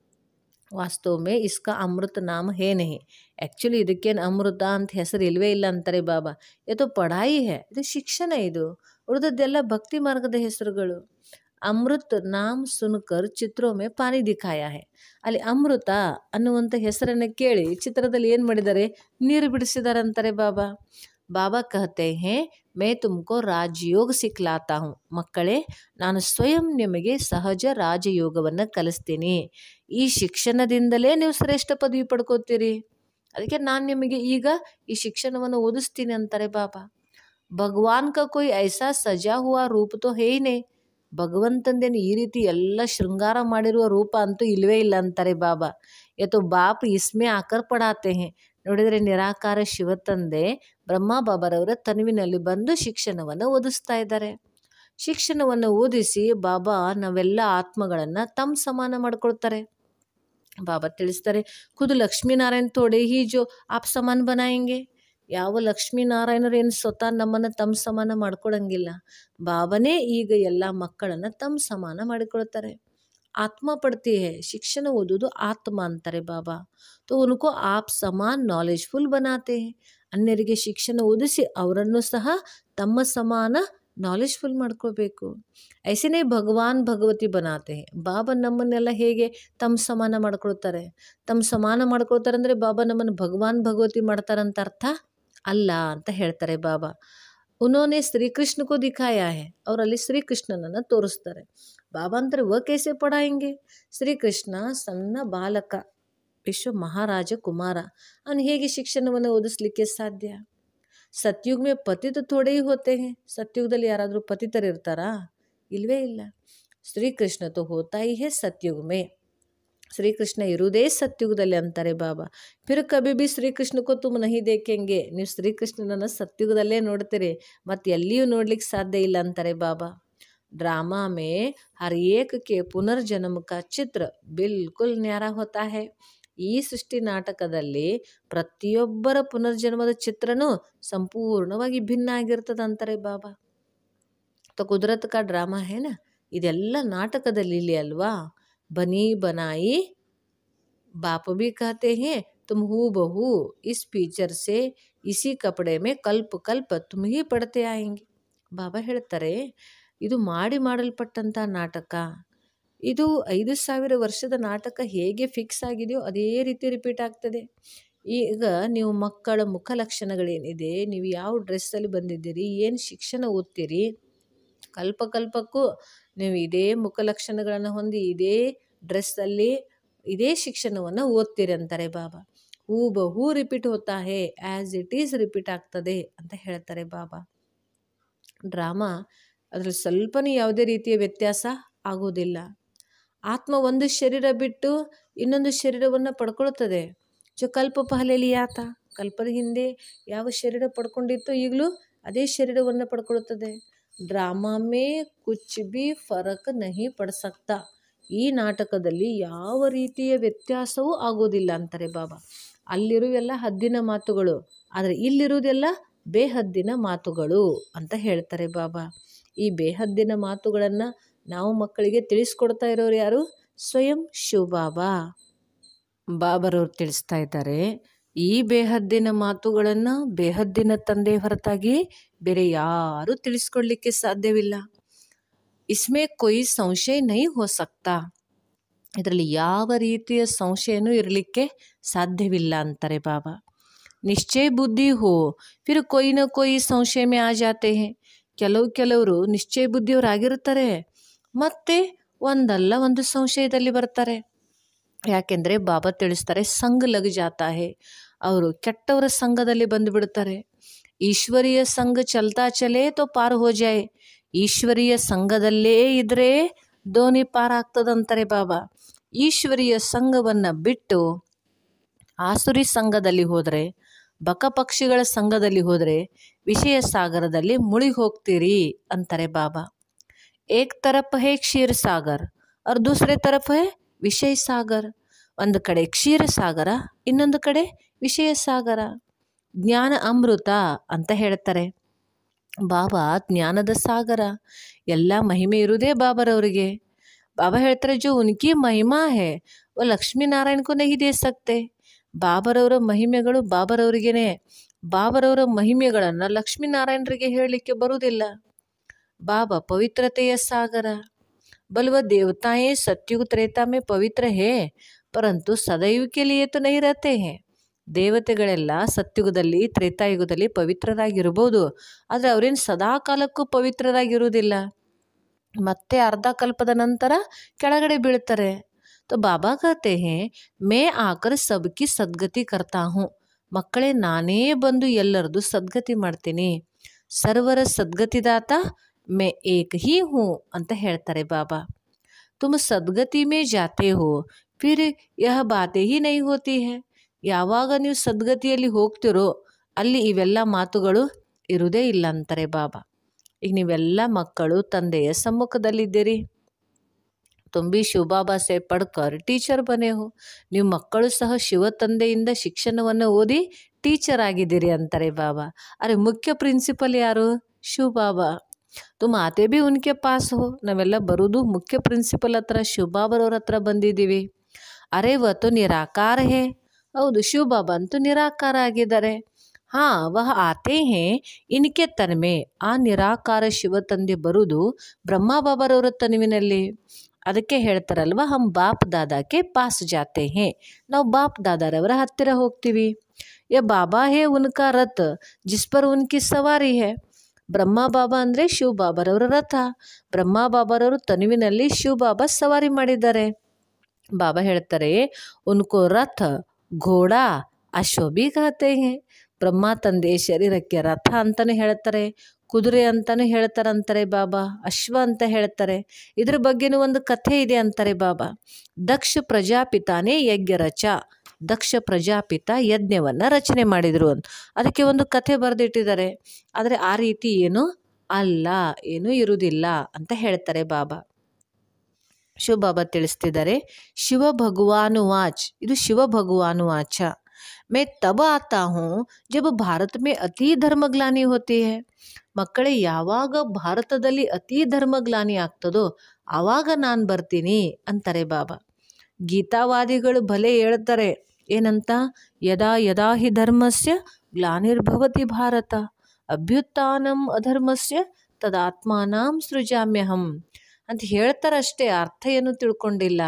D: ವಾಸ್ತವ ಮೇ ಇಸ್ಕಾ ಅಮೃತ ನಾಮ ಹೇ ನಹಿ ಆ್ಯಕ್ಚುಲಿ ಇದಕ್ಕೇನು ಅಮೃತ ಅಂತ ಹೆಸರು ಇಲ್ವೇ ಇಲ್ಲ ಅಂತಾರೆ ಬಾಬಾ ಇದು ಪಢಾಯಿ ಹೇ ಇದು ಶಿಕ್ಷಣ ಇದು ಉಳಿದದ್ದೆಲ್ಲ ಭಕ್ತಿ ಮಾರ್ಗದ ಹೆಸರುಗಳು ಅಮೃತ್ ನಾಮ್ ಸುನ್ಕರ್ ಚಿತ್ರೋಮೆ ಪಾನಿ ದಿಖಾಯ ಹೇ ಅಲ್ಲಿ ಅಮೃತ ಅನ್ನುವಂಥ ಹೆಸರನ್ನು ಕೇಳಿ ಚಿತ್ರದಲ್ಲಿ ಏನು ಮಾಡಿದ್ದಾರೆ ನೀರು ಬಿಡಿಸಿದ್ದಾರೆ ಅಂತಾರೆ ಬಾಬಾ ಬಾಬಾ ಕಹತೆ ಹೇ ಮೇ ತುಮಕೋ ರಾಜಯೋಗ ಸಿಕ್ಲಾತಾ ಹೂँ ಮಕ್ಕಳೇ ನಾನು ಸ್ವಯಂ ನಿಮಗೆ ಸಹಜ ರಾಜಯೋಗವನ್ನು ಕಲಿಸ್ತೀನಿ ಈ ಶಿಕ್ಷಣದಿಂದಲೇ ನೀವು ಶ್ರೇಷ್ಠ ಪದವಿ ಪಡ್ಕೋತೀರಿ ಅದಕ್ಕೆ ನಾನು ನಿಮಗೆ ಈಗ ಈ ಶಿಕ್ಷಣವನ್ನು ಓದಿಸ್ತೀನಿ ಅಂತಾರೆ ಬಾಬಾ ಭಗವಾನ್ ಕ ಕೊಯ್ ಐಸಾ ಸಜಾ ಹುವಾ ರೂಪ ತೋ ಹೇನೇ ಭಗವಂತಂದೇನು ಈ ರೀತಿ ಎಲ್ಲ ಶೃಂಗಾರ ಮಾಡಿರುವ ರೂಪ ಅಂತೂ ಇಲ್ಲವೇ ಇಲ್ಲ ಅಂತಾರೆ ಬಾಬಾ ಎತ್ತು ಬಾಪ್ ಇಸ್ಮೆ ಆಕರ್ ಪಡಾತೆ ಹೇ ನೋಡಿದರೆ ನಿರಾಕಾರ ಶಿವತಂದೆ ಬ್ರಹ್ಮ ಬಾಬಾರವರ ತನುವಿನಲ್ಲಿ ಬಂದು ಶಿಕ್ಷಣವನ್ನು ಓದಿಸ್ತಾ ಇದ್ದಾರೆ ಶಿಕ್ಷಣವನ್ನು ಓದಿಸಿ ಬಾಬಾ ನಾವೆಲ್ಲ ಆತ್ಮಗಳನ್ನು ತಮ್ಮ ಸಮಾನ ಮಾಡ್ಕೊಳ್ತಾರೆ ಬಾಬಾ ತಿಳಿಸ್ತಾರೆ ಖುದ್ ಲಕ್ಷ್ಮೀನಾರಾಯಣ್ ತೋಡೆ ಹಿ ಜೋ ಆಪ್ ಸಮಾನ ಬನಾಯಂಗೆ ಯಾವ ಲಕ್ಷ್ಮೀನಾರಾಯಣರು ಏನು ಸ್ವತಃ ನಮ್ಮನ್ನು ತಮ್ಮ ಸಮಾನ ಮಾಡ್ಕೊಳಂಗಿಲ್ಲ ಬಾಬನೇ ಈಗ ಎಲ್ಲ ಮಕ್ಕಳನ್ನು ತಮ್ಮ ಸಮಾನ ಮಾಡಿಕೊಳ್ತಾರೆ ಆತ್ಮ ಪಡ್ತಿ ಹೇ ಶಿಕ್ಷಣ ಓದೋದು ಆತ್ಮ ಅಂತಾರೆ ಬಾಬಾ ತೋ ಉನ್ಕೋ ಆಪ್ ಸಮಾನ್ ನಾಲೆಜ್ಫುಲ್ ಬನಾತೆ ಹೇ ಅನ್ಯರಿಗೆ ಶಿಕ್ಷಣ ಓದಿಸಿ ಅವರನ್ನು ಸಹ ತಮ್ಮ ಸಮಾನ ನಾಲೆಜ್ಫುಲ್ ಮಾಡ್ಕೋಬೇಕು ಐಸನೇ ಭಗವಾನ್ ಭಗವತಿ ಬನಾತೆ ಹೇ ಬಾಬಾ ನಮ್ಮನ್ನೆಲ್ಲ ಹೇಗೆ ತಮ್ಮ ಸಮಾನ ಮಾಡ್ಕೊಳ್ತಾರೆ ತಮ್ಮ ಸಮಾನ ಮಾಡ್ಕೊಳ್ತಾರೆ ಅಂದರೆ ಬಾಬಾ ನಮ್ಮನ್ನು ಭಗವಾನ್ ಭಗವತಿ ಮಾಡ್ತಾರಂತ ಅರ್ಥ ಅಲ್ಲ ಅಂತ ಹೇಳ್ತಾರೆ ಬಾಬಾ ಉನ್ನೋನೆ ಶ್ರೀಕೃಷ್ಣಕ್ಕೂ ದಿಖಾಯ ಹೇ ಅವರಲ್ಲಿ ಶ್ರೀಕೃಷ್ಣನನ್ನು ತೋರಿಸ್ತಾರೆ ಬಾಬಾ ಅಂತಾರೆ ವ ಕೇಸೆ ಪಡಾಯಂಗೆ ಶ್ರೀಕೃಷ್ಣ ಸಣ್ಣ ಬಾಲಕ ವಿಶ್ವ ಮಹಾರಾಜ ಕುಮಾರ ಅವನು ಹೇಗೆ ಶಿಕ್ಷಣವನ್ನು ಓದಿಸ್ಲಿಕ್ಕೆ ಸಾಧ್ಯ ಸತ್ಯುಗ್ ಮೇ ಪತಿತ ಥೋಡೆ ಹಿ ಹೋತೆ ಹೇ ಸತ್ಯುಗದಲ್ಲಿ ಯಾರಾದರೂ ಪತಿತರಿರ್ತಾರಾ ಇಲ್ವೇ ಇಲ್ಲ ಶ್ರೀಕೃಷ್ಣ ತೋ ಹೋತಾ ಹಿ ಹೇ ಸತ್ಯುಗ್ ಮೇ ಶ್ರೀಕೃಷ್ಣ ಇರುವುದೇ ಸತ್ಯುಗದಲ್ಲಿ ಅಂತಾರೆ ಬಾಬಾ ಫಿರ್ ಕಬಿ ಬಿ ಶ್ರೀಕೃಷ್ಣಕ್ಕೂ ತುಮ್ ನಹಿ ದೇಖೆಂಗೆ ನೀವು ಶ್ರೀಕೃಷ್ಣನನ್ನು ಸತ್ಯುಗದಲ್ಲೇ ನೋಡ್ತೀರಿ ಮತ್ತು ಎಲ್ಲಿಯೂ ನೋಡ್ಲಿಕ್ಕೆ ಸಾಧ್ಯ ಇಲ್ಲ ಅಂತಾರೆ ಬಾಬಾ ड्रामा में हर एक के पुनर्जन्म का ಚಿತ್ರ ಬಿಲ್ಕುಲ್ ನ್ಯಾರ ಹೋತಾ ಹೇ ಈ ಸೃಷ್ಟಿ ನಾಟಕದಲ್ಲಿ ಪ್ರತಿಯೊಬ್ಬರ ಪುನರ್ಜನ್ಮದ ಚಿತ್ರನೂ ಸಂಪೂರ್ಣವಾಗಿ ಭಿನ್ನ ಆಗಿರ್ತದೆ ಅಂತಾರೆ ಬಾಬಾ ತೊ ಕುದರತ್ ಕಾ ಡ್ರಾಮಾ ಹೇನ ಇದೆಲ್ಲ ನಾಟಕದಲ್ಲಿ ಇಲ್ಲಿ ಅಲ್ವಾ बनी बनाई बाप भी कहते हैं तुम हु बहू इस पिक्चर से इसी कपड़े में कल्प कल्प तुम ही पढ़ते आएंगे ಬಾಬಾ ಹೇಳ್ತಾರೆ ಇದು ಮಾಡಿ ಮಾಡಲ್ಪಟ್ಟಂಥ ನಾಟಕ ಇದು ಐದು ಸಾವಿರ ವರ್ಷದ ನಾಟಕ ಹೇಗೆ ಫಿಕ್ಸ್ ಆಗಿದೆಯೋ ಅದೇ ರೀತಿ ರಿಪೀಟ್ ಆಗ್ತದೆ ಈಗ ನೀವು ಮಕ್ಕಳ ಮುಖ ಲಕ್ಷಣಗಳೇನಿದೆ ನೀವು ಯಾವ ಡ್ರೆಸ್ಸಲ್ಲಿ ಬಂದಿದ್ದೀರಿ ಏನು ಶಿಕ್ಷಣ ಓದ್ತೀರಿ ಕಲ್ಪ ಕಲ್ಪಕ್ಕೂ ನೀವು ಇದೇ ಮುಖ ಲಕ್ಷಣಗಳನ್ನು ಹೊಂದಿ ಇದೇ ಡ್ರೆಸ್ಸಲ್ಲಿ ಇದೇ ಶಿಕ್ಷಣವನ್ನು ಓದ್ತೀರಿ ಅಂತಾರೆ ಬಾಬಾ ಹೂ ಬಹು ರಿಪೀಟ್ ಹೋತಾ ಹೇ ಆ್ಯಸ್ ಇಟ್ ಈಸ್ ರಿಪೀಟ್ ಆಗ್ತದೆ ಅಂತ ಹೇಳ್ತಾರೆ ಬಾಬಾ ಡ್ರಾಮಾ ಅದರಲ್ಲಿ ಸ್ವಲ್ಪನೂ ಯಾವುದೇ ರೀತಿಯ ವ್ಯತ್ಯಾಸ ಆಗೋದಿಲ್ಲ ಆತ್ಮ ಒಂದು ಶರೀರ ಬಿಟ್ಟು ಇನ್ನೊಂದು ಶರೀರವನ್ನು ಪಡ್ಕೊಳ್ತದೆ ಜೊ ಕಲ್ಪ ಪಹಲೆಯಲ್ಲಿ ಯಾತ ಕಲ್ಪದ ಹಿಂದೆ ಯಾವ ಶರೀರ ಪಡ್ಕೊಂಡಿತ್ತೋ ಈಗಲೂ ಅದೇ ಶರೀರವನ್ನು ಪಡ್ಕೊಳ್ತದೆ ಡ್ರಾಮಾ ಮೇ ಕುಚ್ ಬಿ ಫರಕ್ ನಹಿ ಪಡ್ ಸಕ್ತಾ ಈ ನಾಟಕದಲ್ಲಿ ಯಾವ ರೀತಿಯ ವ್ಯತ್ಯಾಸವೂ ಆಗೋದಿಲ್ಲ ಅಂತಾರೆ ಬಾಬಾ ಅಲ್ಲಿರುವೆಲ್ಲ ಹದ್ದಿನ ಮಾತುಗಳು ಆದರೆ ಇಲ್ಲಿರುವುದೆಲ್ಲ ಬೇಹದ್ದಿನ ಮಾತುಗಳು ಅಂತ ಹೇಳ್ತಾರೆ ಬಾಬಾ ಈ ಬೇಹದ್ದಿನ ಮಾತುಗಳನ್ನು ನಾವು ಮಕ್ಕಳಿಗೆ ತಿಳಿಸ್ಕೊಡ್ತಾ ಇರೋರು ಯಾರು ಸ್ವಯಂ ಶಿವಬಾಬಾ ಬಾಬರವ್ರು ತಿಳಿಸ್ತಾ ಇದ್ದಾರೆ ಈ ಬೇಹದ್ದಿನ ಮಾತುಗಳನ್ನು ಬೇಹದ್ದಿನ ತಂದೆ ಹೊರತಾಗಿ ಬೇರೆ ಯಾರೂ ತಿಳಿಸ್ಕೊಡ್ಲಿಕ್ಕೆ ಸಾಧ್ಯವಿಲ್ಲ ಇಸ್ಮೇ ಕೊಯ್ ಸಂಶಯ ನೈ ಹೋ ಸಕ್ತಾ ಇದರಲ್ಲಿ ಯಾವ ರೀತಿಯ ಸಂಶಯನೂ ಇರಲಿಕ್ಕೆ ಸಾಧ್ಯವಿಲ್ಲ ಅಂತಾರೆ ಬಾಬಾ ನಿಶ್ಚಯ ಬುದ್ಧಿ ಹೋ ಫಿರ್ ಕೊಯ್ ನ ಕೊಯ್ ಸಂಶಯ ಮೇ ಆ ಜಾತೆ ಹೇ ಕೆಲವು ಕೆಲವರು ನಿಶ್ಚಯ ಬುದ್ಧಿಯವರಾಗಿರ್ತಾರೆ ಮತ್ತೆ ಒಂದಲ್ಲ ಒಂದು ಸಂಶಯದಲ್ಲಿ ಬರ್ತಾರೆ ಯಾಕೆಂದರೆ ಬಾಬಾ ತಿಳಿಸ್ತಾರೆ ಸಂಘ ಲಗ್ ಜಾತಾ ಹೇ ಅವರು ಕೆಟ್ಟವರ ಸಂಘದಲ್ಲಿ ಬಂದುಬಿಡ್ತಾರೆ ಈಶ್ವರೀಯ ಸಂಘ ಚಲ್ತಾ ಚಲೇ ತೋ ಪಾರ್ ಹೋ ಜಾಯ್ ಈಶ್ವರೀಯ ಸಂಘದಲ್ಲೇ ಇದ್ರೆ ದೋಣಿ ಪಾರಾಗ್ತದಂತಾರೆ ಬಾಬಾ ಈಶ್ವರೀಯ ಸಂಘವನ್ನು ಬಿಟ್ಟು ಆಸುರಿ ಸಂಘದಲ್ಲಿ ಹೋದರೆ ಬಕಪಕ್ಷಿಗಳ ಸಂಘದಲ್ಲಿ ಹೋದರೆ ವಿಷಯ ಸಾಗರದಲ್ಲಿ ಮುಳುಗಿ ಹೋಗ್ತೀರಿ ಅಂತಾರೆ ಬಾಬಾ ಏಕ್ ತರಫ್ ಹೇ ಕ್ಷೀರ್ ಸಾಗರ್ ಅವ್ರ ದೂಸರೆ ತರಫ್ ಹೇ ವಿಷಯ ಸಾಗರ್ ಒಂದು ಕಡೆ ಕ್ಷೀರ ಸಾಗರ ಇನ್ನೊಂದು ಕಡೆ ವಿಷಯ ಸಾಗರ ಜ್ಞಾನ ಅಮೃತ ಅಂತ ಹೇಳ್ತಾರೆ ಬಾಬಾ ಜ್ಞಾನದ ಸಾಗರ ಎಲ್ಲ ಮಹಿಮೆ ಇರುವುದೇ ಬಾಬರವರಿಗೆ ಬಾಬಾ ಹೇಳ್ತಾರೆ ಜೋ ಉನ್ಕಿ ಮಹಿಮಾ ಹೇ वो ಲಕ್ಷ್ಮೀನಾರಾಯಣ को नहीं दे सकते ಬಾಬರವರ ಮಹಿಮೆಗಳು ಬಾಬರವರಿಗೇನೆ ಬಾಬರವರ ಮಹಿಮೆಗಳನ್ನು ಲಕ್ಷ್ಮೀನಾರಾಯಣರಿಗೆ ಹೇಳಲಿಕ್ಕೆ ಬರುವುದಿಲ್ಲ ಬಾಬಾ ಪವಿತ್ರತೆಯ ಸಾಗರ बल वह देवताएं सत्युग त्रेता में पवित्र है परंतु सदैव के लिए तो नहीं रहते हैं ದೇವತೆಗಳೆಲ್ಲ ಸತ್ಯುಗದಲ್ಲಿ ತ್ರೇತಾಯುಗದಲ್ಲಿ ಪವಿತ್ರರಾಗಿರ್ಬೋದು ಆದರೆ ಅವರೇನು ಸದಾ ಕಾಲಕ್ಕೂ ಪವಿತ್ರರಾಗಿರುವುದಿಲ್ಲ ಮತ್ತೆ ಅರ್ಧ ಕಲ್ಪದ ನಂತರ ಕೆಳಗಡೆ ಬೀಳ್ತಾರೆ तो बाबा कहते हैं मैं आकर सबकी सद्गति करता हूँ ಮಕ್ಕಳೇ ನಾನೇ ಬಂದು ಎಲ್ಲರದು ಸದ್ಗತಿ ಮಾಡ್ತೀನಿ ಸರ್ವರ ಸದ್ಗತಿದಾತ ಮೇ ಏಕ್ ಹಿ ಹೂ ಅಂತ ಹೇಳ್ತಾರೆ ಬಾಬಾ ತುಮ್ ಸದ್ಗತಿ ಮೇ ಜಾತೆ ಹೋ ಫಿರ್ ಯಹ ಬಾತೆ ಹಿ ನೈ ಹೋತಿ ಹೇ ಯಾವಾಗ ನೀವು ಸದ್ಗತಿಯಲ್ಲಿ ಹೋಗ್ತಿರೋ ಅಲ್ಲಿ ಇವೆಲ್ಲ ಮಾತುಗಳು ಇರುವುದೇ ಇಲ್ಲ ಅಂತಾರೆ ಬಾಬಾ ಈಗ ನೀವೆಲ್ಲ ಮಕ್ಕಳು ತಂದೆಯ ಸಮ್ಮುಖದಲ್ಲಿದ್ದೀರಿ ತುಂಬಿ ಶಿವಬಾಬಾ ಸೆ ಪಡ್ಕರ್ ಟೀಚರ್ ಬನೆ ಹೋ ನೀವು ಮಕ್ಕಳು ಸಹ ಶಿವ ತಂದೆಯಿಂದ ಶಿಕ್ಷಣವನ್ನು ಓದಿ ಟೀಚರ್ ಆಗಿದ್ದೀರಿ ಅಂತಾರೆ ಬಾಬಾ ಅರೆ ಮುಖ್ಯ ಪ್ರಿನ್ಸಿಪಲ್ ಯಾರು ಶಿವಬಾಬಾ ತುಮ್ ಆತೆ ಬಿ ಉನ್ಕೆ ಪಾಸ್ ಹೋ ನಾವೆಲ್ಲ ಬರೋದು ಮುಖ್ಯ ಪ್ರಿನ್ಸಿಪಲ್ ಹತ್ರ ಶಿವಬಾಬರವ್ರ ಹತ್ರ ಬಂದಿದ್ದೀವಿ ಅರೆ ವತು ನಿರಾಕಾರ ಹೇ ಹೌದು ಶಿವಬಾಬಾ ಅಂತೂ ನಿರಾಕಾರ ಆಗಿದ್ದಾರೆ ಹಾಂ ವಹ ಆತೆ ಹೇ ಇನ್ಕೆ ತನ್ಮೆ ಆ ನಿರಾಕಾರ ಶಿವ ತಂದೆ ಬರುವುದು ಬ್ರಹ್ಮ ಬಾಬರವರ ತನುವಿನಲ್ಲಿ ಅದಕ್ಕೆ ಹೇಳ್ತಾರಲ್ವ ಹಮ್ ಬಾಪ್ ದಾದಾಕ್ಕೆ ಪಾಸ್ ಜಾತೆ ಹೇ ನಾವು ಬಾಪ್ ದಾದಾರವರ ಹತ್ತಿರ ಹೋಗ್ತೀವಿ ಯ ಬಾಬಾ ಹೇ ಉನ್ಕಾ ರಥ್ ಜಿಸ್ ಪರ್ ಉನ್ಕಿ ಸವಾರಿ ಹೇ ಬ್ರಹ್ಮ ಬಾಬಾ ಅಂದರೆ ಶಿವ ಬಾಬರವರ ರಥ ಬ್ರಹ್ಮ ಬಾಬರವರು ತನುವಿನಲ್ಲಿ ಶಿವ ಬಾಬಾ ಸವಾರಿ ಮಾಡಿದ್ದಾರೆ ಬಾಬಾ ಹೇಳ್ತಾರೆ ಉನ್ಕೋ ರಥ ಘೋಡಾ ಅಶ್ವಭಿ ಕಹತೆ ಹೇ ಬ್ರಹ್ಮ ತಂದೆ ಶರೀರಕ್ಕೆ ರಥ ಅಂತಲೂ ಹೇಳ್ತಾರೆ ಕುದುರೆ ಅಂತಲೂ ಹೇಳ್ತಾರಂತಾರೆ ಬಾಬಾ ಅಶ್ವ ಅಂತ ಹೇಳ್ತಾರೆ ಇದ್ರ ಬಗ್ಗೆನೂ ಒಂದು ಕಥೆ ಇದೆ ಅಂತಾರೆ ಬಾಬಾ ದಕ್ಷ ಪ್ರಜಾಪಿತಾನೇ ಯಜ್ಞ ರಚ ದಕ್ಷ ಪ್ರಜಾಪಿತ ಯಜ್ಞವನ್ನು ರಚನೆ ಮಾಡಿದರು ಅಂತ ಅದಕ್ಕೆ ಒಂದು ಕಥೆ ಬರೆದಿಟ್ಟಿದ್ದಾರೆ ಆದರೆ ಆ ರೀತಿ ಏನು ಅಲ್ಲ ಏನೂ ಇರುವುದಿಲ್ಲ ಅಂತ ಹೇಳ್ತಾರೆ ಬಾಬಾ ಶಿವಬಾಬಾ ತಿಳಿಸ್ತಿದ್ದಾರೆ ಶಿವ ಭಗವಾನು ವಾಚ್ ಇದು ಶಿವ ಭಗವಾನು ವಾಚ मैं तब आता हूँ जब ಭಾರತ में ಅತಿ ಧರ್ಮಗ್ಲಾನಿ ಹೋತಿ है ಮಕ್ಕಳೇ ಯಾವಾಗ ಭಾರತದಲ್ಲಿ ಅತಿ ಧರ್ಮಗ್ಲಾನಿ ಆಗ್ತದೋ ಆವಾಗ ನಾನು ಬರ್ತೀನಿ ಅಂತಾರೆ ಬಾಬಾ ಗೀತಾವಾದಿಗಳು ಭಲೆ ಹೇಳ್ತಾರೆ ಏನಂತ ಯದಾ ಯದಾ ಹಿ ಧರ್ಮಸ್ಯ ಗ್ಲಾನಿರ್ಭವತಿ ಭಾರತ ಅಭ್ಯುತ್ಥಾನಂ ಅಧರ್ಮಸ್ಯ ತದಾತ್ಮಾನಾಂ ಸೃಜಾಮ್ಯಹಂ ಅಂತ ಹೇಳ್ತಾರಷ್ಟೇ ಅರ್ಥ ಏನು ತಿಳ್ಕೊಂಡಿಲ್ಲ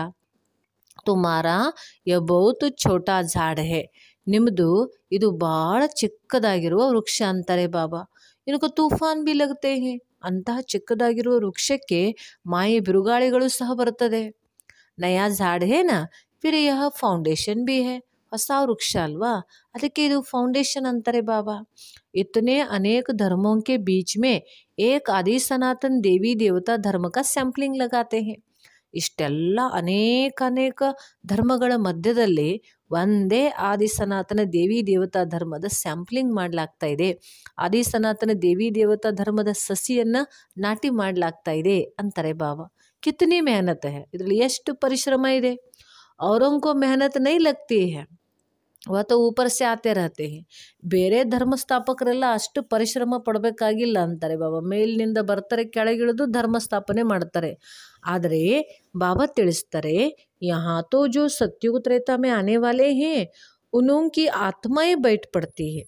D: ತುಮಾರ ಯ ಬಹುತ್ ಛೋಟಾ ಝಾಡ್ ಹೇ ನಿಮ್ಮದು ಇದು ಭಾಳ ಚಿಕ್ಕದಾಗಿರುವ ವೃಕ್ಷ ಅಂತಾರೆ ಬಾಬಾ ಇದಕ್ಕೆ ತೂಫಾನ್ ಬಿ ಲಗತೆ ಹೇ ಅಂತಹ ಚಿಕ್ಕದಾಗಿರುವ ವೃಕ್ಷಕ್ಕೆ ಮಾಯೆ ಬಿರುಗಾಳಿಗಳು ಸಹ ಬರ್ತದೆ ನಯಾ ಝಾಡ್ ಹೇನ ಫಿರ್ ಯಹ ಫೌಂಡೇಶನ್ ಬಿ ಹೇ ಹೊಸ ವೃಕ್ಷ ಅಲ್ವಾ ಅದಕ್ಕೆ ಇದು ಫೌಂಡೇಶನ್ ಅಂತಾರೆ ಬಾಬಾ इतने अनेक धर्मों के बीच में एक आदि सनातन देवी देवता धर्म का सैंपलिंग लगाते हैं ಇಷ್ಟೆಲ್ಲ ಅನೇಕ ಅನೇಕ ಧರ್ಮಗಳ ಮಧ್ಯದಲ್ಲಿ ಒಂದೇ ಆದಿ ಸನಾತನ ದೇವಿ ದೇವತಾ ಧರ್ಮದ ಸ್ಯಾಂಪ್ಲಿಂಗ್ ಮಾಡಲಾಗ್ತಾ ಇದೆ ಆದಿ ಸನಾತನ ದೇವಿ ದೇವತಾ ಧರ್ಮದ ಸಸಿಯನ್ನು ನಾಟಿ ಮಾಡಲಾಗ್ತಾ ಇದೆ ಅಂತಾರೆ ಬಾಬಾ ಕಿತನಿ ಮೆಹನತ್ ಹೇ ಇದರಲ್ಲಿ ಎಷ್ಟು ಪರಿಶ್ರಮ ಇದೆ ಅವರೊಂಕೋ ಮೆಹನತ್ ನೈ ಲಗ್ತಿ ಹೇ वह तो ऊपर से आते रहते हैं ಬೇರೆ ಧರ್ಮಸ್ಥಾಪಕರೆಲ್ಲ ಅಷ್ಟು ಪರಿಶ್ರಮ ಪಡಬೇಕಾಗಿಲ್ಲ ಅಂತಾರೆ ಬಾಬಾ ಮೇಲಿನಿಂದ ಬರ್ತಾರೆ ಕೆಳಗಿಳಿದು ಧರ್ಮ ಸ್ಥಾಪನೆ ಮಾಡ್ತಾರೆ ಆದರೆ ಬಾಬಾ ತಿಳಿಸ್ತಾರೆ ಯಹಾ ತೋ ಜೋ ಸತ್ಯುಗ ತ್ರೇತಾ ಮೇ ಆನೆ ವಾಲೆ ಹೇ ಉನೋಂಕಿ ಆತ್ಮಯೇ ಬೈಟ್ ಪಡ್ತಿ ಹೇ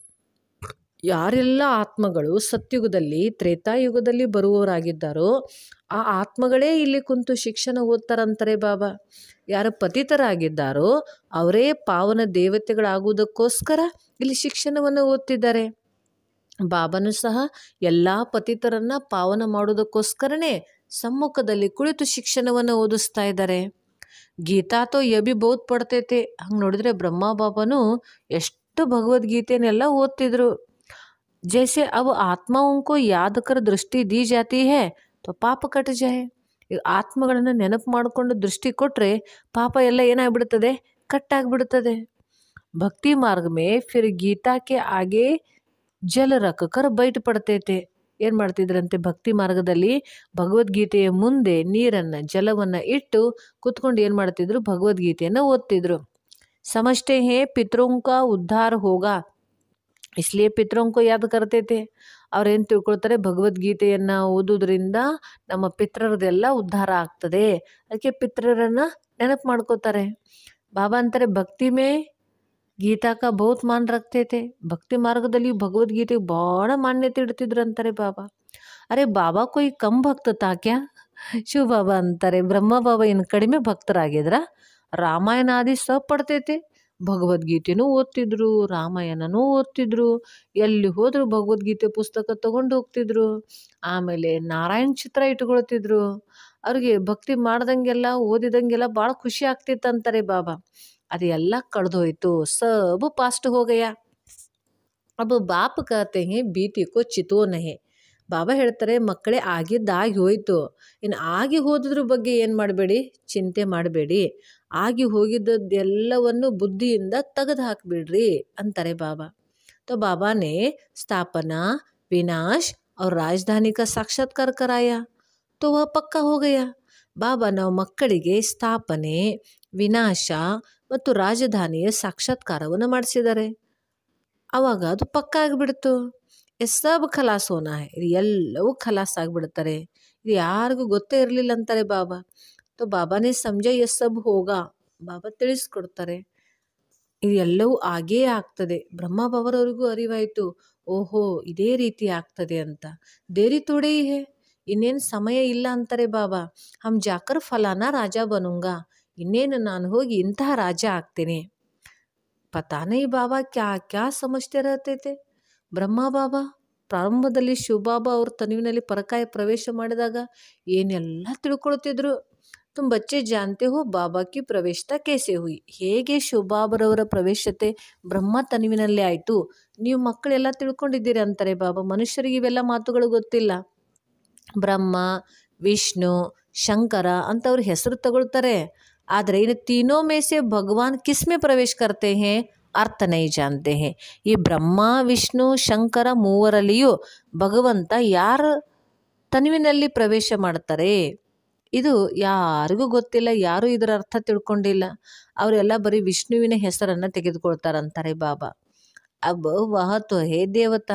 D: ಯಾರೆಲ್ಲ ಆತ್ಮಗಳು ಸತ್ಯುಗದಲ್ಲಿ ತ್ರೇತಾಯುಗದಲ್ಲಿ ಬರುವವರಾಗಿದ್ದಾರೋ ಆ ಆತ್ಮಗಳೇ ಇಲ್ಲಿ ಕುಂತು ಶಿಕ್ಷಣ ಓದ್ತಾರಂತಾರೆ ಬಾಬಾ ಯಾರು ಪತಿತರಾಗಿದ್ದಾರೋ ಅವರೇ ಪಾವನ ದೇವತೆಗಳಾಗುವುದಕ್ಕೋಸ್ಕರ ಇಲ್ಲಿ ಶಿಕ್ಷಣವನ್ನು ಓದ್ತಿದ್ದಾರೆ ಬಾಬನು ಸಹ ಎಲ್ಲ ಪತಿತರನ್ನ ಪಾವನ ಮಾಡೋದಕ್ಕೋಸ್ಕರನೇ ಸಮ್ಮುಖದಲ್ಲಿ ಕುಳಿತು ಶಿಕ್ಷಣವನ್ನು ಓದಿಸ್ತಾ ಇದ್ದಾರೆ ಗೀತಾ ತೋ ಯಬಿ ಬಹುತ್ ಪಡ್ತೈತೆ ಹಂಗೆ ನೋಡಿದ್ರೆ ಬ್ರಹ್ಮ ಬಾಬನು ಎಷ್ಟು ಭಗವದ್ಗೀತೆನೆಲ್ಲ ಓದ್ತಿದ್ರು ಜೈಸೆ ಅವು ಆತ್ಮಾओं को याद कर दृष्टि दी जाती है तो ಪಾಪ ಕಟ್ ಜಾಯ್ ಈಗ ಆತ್ಮಗಳನ್ನು ನೆನಪು ಮಾಡಿಕೊಂಡು ದೃಷ್ಟಿ ಕೊಟ್ಟರೆ ಪಾಪ ಎಲ್ಲ ಏನಾಗ್ಬಿಡ್ತದೆ ಕಟ್ಟಾಗ್ಬಿಡ್ತದೆ ಭಕ್ತಿ ಮಾರ್ಗ ಮೇ ಫಿರ್ ಗೀತಾ ಕೆ ಆಗೆ ಜಲ ರಕ್ಕಕರ್ ಬೈಟ್ ಪಡ್ತೈತೆ ಏನು ಮಾಡ್ತಿದ್ರಂತೆ ಭಕ್ತಿ ಮಾರ್ಗದಲ್ಲಿ ಭಗವದ್ಗೀತೆಯ ಮುಂದೆ ನೀರನ್ನು ಜಲವನ್ನು ಇಟ್ಟು ಕುತ್ಕೊಂಡು ಏನು ಮಾಡ್ತಿದ್ರು ಭಗವದ್ಗೀತೆಯನ್ನು ಓದ್ತಿದ್ರು ಸಮಷ್ಟೇ ಹೇ ಪಿತೃಂಕ ಉದ್ಧಾರ ಹೋಗ ಇಸ್ಲಿಯೇ ಪಿತೃಂಕು ಯಾದ್ ಕರ್ತೈತೆ ಅವ್ರೇನು ತಿಳ್ಕೊಳ್ತಾರೆ ಭಗವದ್ಗೀತೆಯನ್ನು ಓದೋದ್ರಿಂದ ನಮ್ಮ ಪಿತೃರದೆಲ್ಲ ಉದ್ಧಾರ ಆಗ್ತದೆ ಅದಕ್ಕೆ ಪಿತೃರನ್ನು ನೆನಪು ಮಾಡ್ಕೋತಾರೆ ಬಾಬಾ ಅಂತಾರೆ ಭಕ್ತಿ ಮೇ ಗೀತಾ ಕಾ ಬಹುತ್ ಮಾನ್ ರಕ್ತೈತೆ ಭಕ್ತಿ ಮಾರ್ಗದಲ್ಲಿ ಭಗವದ್ಗೀತೆಗೆ ಭಾಳ ಮಾನ್ಯತೆ ಇಡ್ತಿದ್ರು ಅಂತಾರೆ ಬಾಬಾ ಅರೆ ಬಾಬಾ ಕೊಯ್ ಕಮ್ ಭಕ್ತ ತಾಕ್ಯಾ ಶಿವ ಬಾಬಾ ಅಂತಾರೆ ಬ್ರಹ್ಮ ಬಾಬಾ ಇನ್ನು ಕಡಿಮೆ ಭಕ್ತರಾಗಿದ್ರ ರಾಮಾಯಣ ಆದಿ ಸಹ ಪಡ್ತೈತೆ ಭಗವದ್ಗೀತೆನೂ ಓದ್ತಿದ್ರು ರಾಮಾಯಣನೂ ಓದ್ತಿದ್ರು ಎಲ್ಲಿ ಹೋದ್ರು ಭಗವದ್ಗೀತೆ ಪುಸ್ತಕ ತಗೊಂಡು ಹೋಗ್ತಿದ್ರು ಆಮೇಲೆ ನಾರಾಯಣ ಚಿತ್ರ ಇಟ್ಕೊಳ್ತಿದ್ರು ಅವ್ರಿಗೆ ಭಕ್ತಿ ಮಾಡ್ದಂಗೆಲ್ಲ ಓದಿದಂಗೆಲ್ಲ ಭಾಳ ಖುಷಿ ಆಗ್ತಿತ್ತು ಅಂತಾರೆ ಬಾಬಾ ಅದು ಎಲ್ಲ ಕಳೆದೋಯ್ತು ಸಬ್ ಪಾಸ್ಟ್ हो गया अब ಬಾಪ್ कहते हैं बीती को ಚಿತೋ ನಹೆ ಬಾಬಾ ಹೇಳ್ತಾರೆ ಮಕ್ಕಳೇ ಆಗಿದ್ದಾಗಿ ಹೋಯ್ತು ಇನ್ನು ಆಗಿ ಹೋದ್ರ ಬಗ್ಗೆ ಏನು ಮಾಡಬೇಡಿ ಚಿಂತೆ ಮಾಡಬೇಡಿ ಆಗಿ ಹೋಗಿದ್ದದ್ದೆಲ್ಲವನ್ನು ಬುದ್ಧಿಯಿಂದ ತೆಗೆದು ಹಾಕಿಬಿಡ್ರಿ ಅಂತಾರೆ ಬಾಬಾ तो बाबा ने स्थापना विनाश और राजधानी का साक्षात्कार कराया तो वह पक्का हो गया ಬಾಬಾ ನಾವು ಮಕ್ಕಳಿಗೆ ಸ್ಥಾಪನೆ ವಿನಾಶ ಮತ್ತು ರಾಜಧಾನಿಯ ಸಾಕ್ಷಾತ್ಕಾರವನ್ನು ಮಾಡಿಸಿದ್ದಾರೆ ಆವಾಗ ಅದು ಪಕ್ಕ ಆಗಿಬಿಡ್ತು ಎಸ್ಸಬ್ ಖಲಾಸ್ ಹೋನಾ ಹೈ ಇದು ಎಲ್ಲವೂ ಖಲಾಸ್ ಆಗಿಬಿಡ್ತಾರೆ ಇದು ಯಾರಿಗೂ ಗೊತ್ತೇ ಇರಲಿಲ್ಲ ಅಂತಾರೆ ಬಾಬಾ ತೋ ಬಾಬಾನೇ ಸಮಜ ಎಸ್ಸಬ್ ಹೋಗ ಬಾಬಾ ತಿಳಿಸ್ಕೊಡ್ತಾರೆ ಇದು ಎಲ್ಲವೂ ಆಗೇ ಆಗ್ತದೆ ಬ್ರಹ್ಮ ಬಾಬರವರಿಗೂ ಅರಿವಾಯಿತು ಓಹೋ ಇದೇ ರೀತಿ ಆಗ್ತದೆ ಅಂತ ದೇರಿ ತೋಡೇ ಹೇ ಇನ್ನೇನು ಸಮಯ ಇಲ್ಲ ಅಂತಾರೆ ಬಾಬಾ ಹಮ್ ಜಾಕರ್ ಫಲಾನ ರಾಜ ಬನುಂಗ ಇನ್ನೇನು ನಾನು ಹೋಗಿ ಇಂತಹ ರಾಜ ಆಗ್ತೇನೆ ಪತಾನೇ ಬಾಬಾ ಕ್ಯಾ ಕ್ಯಾ ಸಮಜ್ತೆ ರಹತೈತೆ ಬ್ರಹ್ಮ ಬಾಬಾ ಪ್ರಾರಂಭದಲ್ಲಿ ಶಿವಬಾಬಾ ಅವ್ರ ತನುವಿನಲ್ಲಿ ಪರಕಾಯ ಪ್ರವೇಶ ಮಾಡಿದಾಗ ಏನೆಲ್ಲ ತಿಳ್ಕೊಳ್ತಿದ್ರು ತುಮ್ ಬಚ್ಚೆ ಜಾನ್ತೆ ಹೋ ಬಾಬಾ ಕಿ ಪ್ರವೇಶತಾ ಕೇಸೆ ಹುಯಿ ಹೇಗೆ ಶಿವಬಾಬರವರ ಪ್ರವೇಶತೆ ಬ್ರಹ್ಮ ತನುವಿನಲ್ಲಿ ಆಯಿತು ನೀವು ಮಕ್ಕಳೆಲ್ಲ ತಿಳ್ಕೊಂಡಿದ್ದೀರಿ ಅಂತಾರೆ ಬಾಬಾ ಮನುಷ್ಯರಿಗೆ ಇವೆಲ್ಲ ಮಾತುಗಳು ಗೊತ್ತಿಲ್ಲ ಬ್ರಹ್ಮ ವಿಷ್ಣು ಶಂಕರ ಅಂತವ್ರ ಹೆಸರು ತಗೊಳ್ತಾರೆ ಆದರೆ ಇನ್ನು ತೀನೋ ಮೇಸೆ ಭಗವಾನ್ ಕಿಸ್ಮೆ ಪ್ರವೇಶ ಕರ್ತೆ ಹೇ ಅರ್ಥ ನೈ ಜಾನ್ತೆ ಹೇ ಈ ಬ್ರಹ್ಮ ವಿಷ್ಣು ಶಂಕರ ಮೂವರಲ್ಲಿಯೂ ಭಗವಂತ ಯಾರ ತನುವಿನಲ್ಲಿ ಪ್ರವೇಶ ಮಾಡ್ತಾರೆ ಇದು ಯಾರಿಗೂ ಗೊತ್ತಿಲ್ಲ ಯಾರೂ ಇದರ ಅರ್ಥ ತಿಳ್ಕೊಂಡಿಲ್ಲ ಅವರೆಲ್ಲ ಬರೀ ವಿಷ್ಣುವಿನ ಹೆಸರನ್ನು ತೆಗೆದುಕೊಳ್ತಾರಂತಾರೆ ಬಾಬಾ ಅಬ್ ವಹತು ಹೇ ದೇವತಾ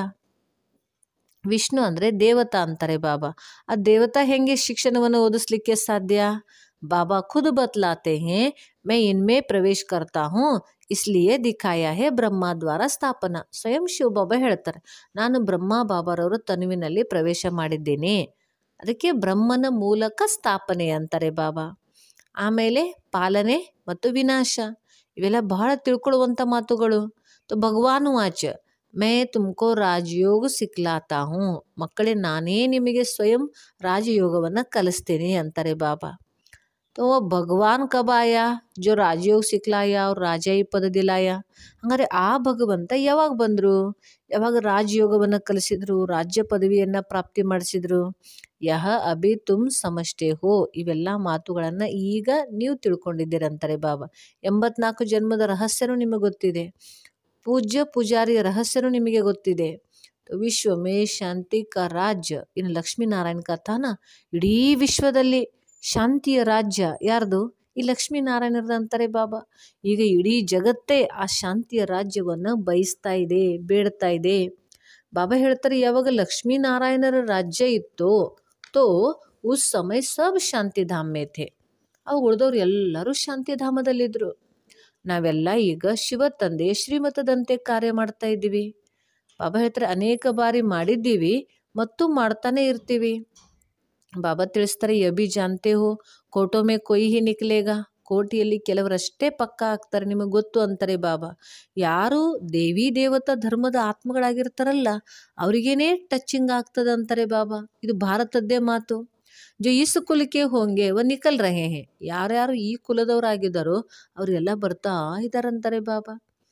D: ವಿಷ್ಣು ಅಂದರೆ ದೇವತಾ ಅಂತಾರೆ ಬಾಬಾ ಆ ದೇವತಾ ಹೆಂಗೆ ಶಿಕ್ಷಣವನ್ನು ಓದಿಸ್ಲಿಕ್ಕೆ ಸಾಧ್ಯ ಬಾಬಾ ಖುದ್ ಬತ್ಲಾತೆ ಹೇ ಮೈ ಇನ್ಮೇ ಪ್ರವೇಶ ಕರ್ತಾ ಹೂँ ಇಸ್ಲಿಯೇ ದಿಖಾಯ ಹೇ ಬ್ರಹ್ಮ ದ್ವಾರ ಸ್ಥಾಪನಾ ಸ್ವಯಂ ಶಿವ ಬಾಬಾ ಹೇಳ್ತಾರೆ ನಾನು ಬ್ರಹ್ಮ ಬಾಬಾರವರು ತನುವಿನಲ್ಲಿ ಪ್ರವೇಶ ಮಾಡಿದ್ದೇನೆ ಅದಕ್ಕೆ ಬ್ರಹ್ಮನ ಮೂಲಕ ಸ್ಥಾಪನೆ ಅಂತಾರೆ ಬಾಬಾ ಆಮೇಲೆ ಪಾಲನೆ ಮತ್ತು ವಿನಾಶ ಇವೆಲ್ಲ ಬಹಳ ತಿಳ್ಕೊಳ್ಳುವಂಥ ಮಾತುಗಳು तो ಭಗವಾನ್ ವಾಚ ಮೇ ತುಮಕೋ ರಾಜಯೋಗ ಸಿಕ್ಲಾತಾ ಹೂँ ಮಕ್ಕಳೇ ನಾನೇ ನಿಮಗೆ ಸ್ವಯಂ ರಾಜಯೋಗವನ್ನು ಕಲಿಸ್ತೇನೆ ಅಂತಾರೆ ಬಾಬಾ तो वो ಭಗವಾನ್ ಕಬ್ ಆಯಾ ಜೋ ರಾಜಯೋಗ ಸಿಕ್ಲಾಯ ಅವ್ರು ರಾಜಾಯಿ ಪದ ದಿಲಾಯ ಹಂಗಾರೆ ಆ ಭಗವಂತ ಯಾವಾಗ ಬಂದರು ಯಾವಾಗ ರಾಜಯೋಗವನ್ನು ಕಲಿಸಿದ್ರು ರಾಜ್ಯ ಪದವಿಯನ್ನು ಪ್ರಾಪ್ತಿ ಮಾಡಿಸಿದ್ರು ಯಹ ಅಭಿ ತುಮ್ ಸಮಷ್ಟೇ ಹೋ ಇವೆಲ್ಲ ಮಾತುಗಳನ್ನು ಈಗ ನೀವು ತಿಳ್ಕೊಂಡಿದ್ದೀರಿ ಅಂತಾರೆ ಬಾಬಾ ಎಂಬತ್ನಾಲ್ಕು ಜನ್ಮದ ರಹಸ್ಯನೂ ನಿಮಗೆ ಗೊತ್ತಿದೆ ಪೂಜ್ಯ ಪೂಜಾರಿ ರಹಸ್ಯನೂ ನಿಮಗೆ ಗೊತ್ತಿದೆ ವಿಶ್ವ ಮೇ ಶಾಂತಿ ಕ ರಾಜ್ಯ ಇನ್ನು ಲಕ್ಷ್ಮೀನಾರಾಯಣ ಕಥಾನ ಇಡೀ ವಿಶ್ವದಲ್ಲಿ ಶಾಂತಿಯ ರಾಜ್ಯ ಯಾರ್ದು ಈ ಲಕ್ಷ್ಮೀನಾರಾಯಣರದ ಅಂತಾರೆ ಬಾಬಾ ಈಗ ಇಡೀ ಜಗತ್ತೇ ಆ ಶಾಂತಿಯ ರಾಜ್ಯವನ್ನು ಬಯಸ್ತಾ ಇದೆ ಬೇಡ್ತಾ ಇದೆ ಬಾಬಾ ಹೇಳ್ತಾರೆ ಯಾವಾಗ ಲಕ್ಷ್ಮೀನಾರಾಯಣರ ರಾಜ್ಯ ಇತ್ತೋ ತೋ ಉಸ್ ಸಮಯ ಸಬ್ ಶಾಂತಿಧಾಮ್ ಮೇ ಥೆ ಅವು ಉಳಿದವ್ರು ಎಲ್ಲರೂ ಶಾಂತಿಧಾಮದಲ್ಲಿದ್ದರು ನಾವೆಲ್ಲ ಈಗ ಶಿವ ತಂದೆ ಶ್ರೀಮತದಂತೆ ಕಾರ್ಯ ಮಾಡ್ತಾ ಇದ್ದೀವಿ ಬಾಬಾ ಹೇಳ್ತಾರೆ ಅನೇಕ ಬಾರಿ ಮಾಡಿದ್ದೀವಿ ಮತ್ತು ಮಾಡ್ತಾನೆ ಇರ್ತೀವಿ ಬಾಬಾ ತಿಳಿಸ್ತಾರೆ ಯಬಿ ಜಾನ್ತೆ ಹೋ ಕೋಟೋ ಮೇ ಕೊಯ್ ಹಿ ನಿಕ್ಲೇಗ ಕೋಟಿಯಲ್ಲಿ ಕೆಲವರಷ್ಟೇ ಪಕ್ಕ ಆಗ್ತಾರೆ ನಿಮಗೆ ಗೊತ್ತು ಅಂತಾರೆ ಬಾಬಾ ಯಾರು ದೇವಿ ದೇವತಾ ಧರ್ಮದ ಆತ್ಮಗಳಾಗಿರ್ತಾರಲ್ಲ ಅವರಿಗೇನೇ ಟಚಿಂಗ್ ಆಗ್ತದೆ ಅಂತಾರೆ ಬಾಬಾ ಇದು ಭಾರತದ್ದೇ ಮಾತು ಜೋ ಇಸ್ ಕುಲಕ್ಕೆ ಹೋಂಗೆ ವ ನಿಕಲ್ ರಹೆ ಹೇ ಯಾರ್ಯಾರು ಈ ಕುಲದವರಾಗಿದ್ದಾರೋ ಅವರೆಲ್ಲ ಬರ್ತಾ ಇದ್ದಾರಂತಾರೆ ಬಾಬಾ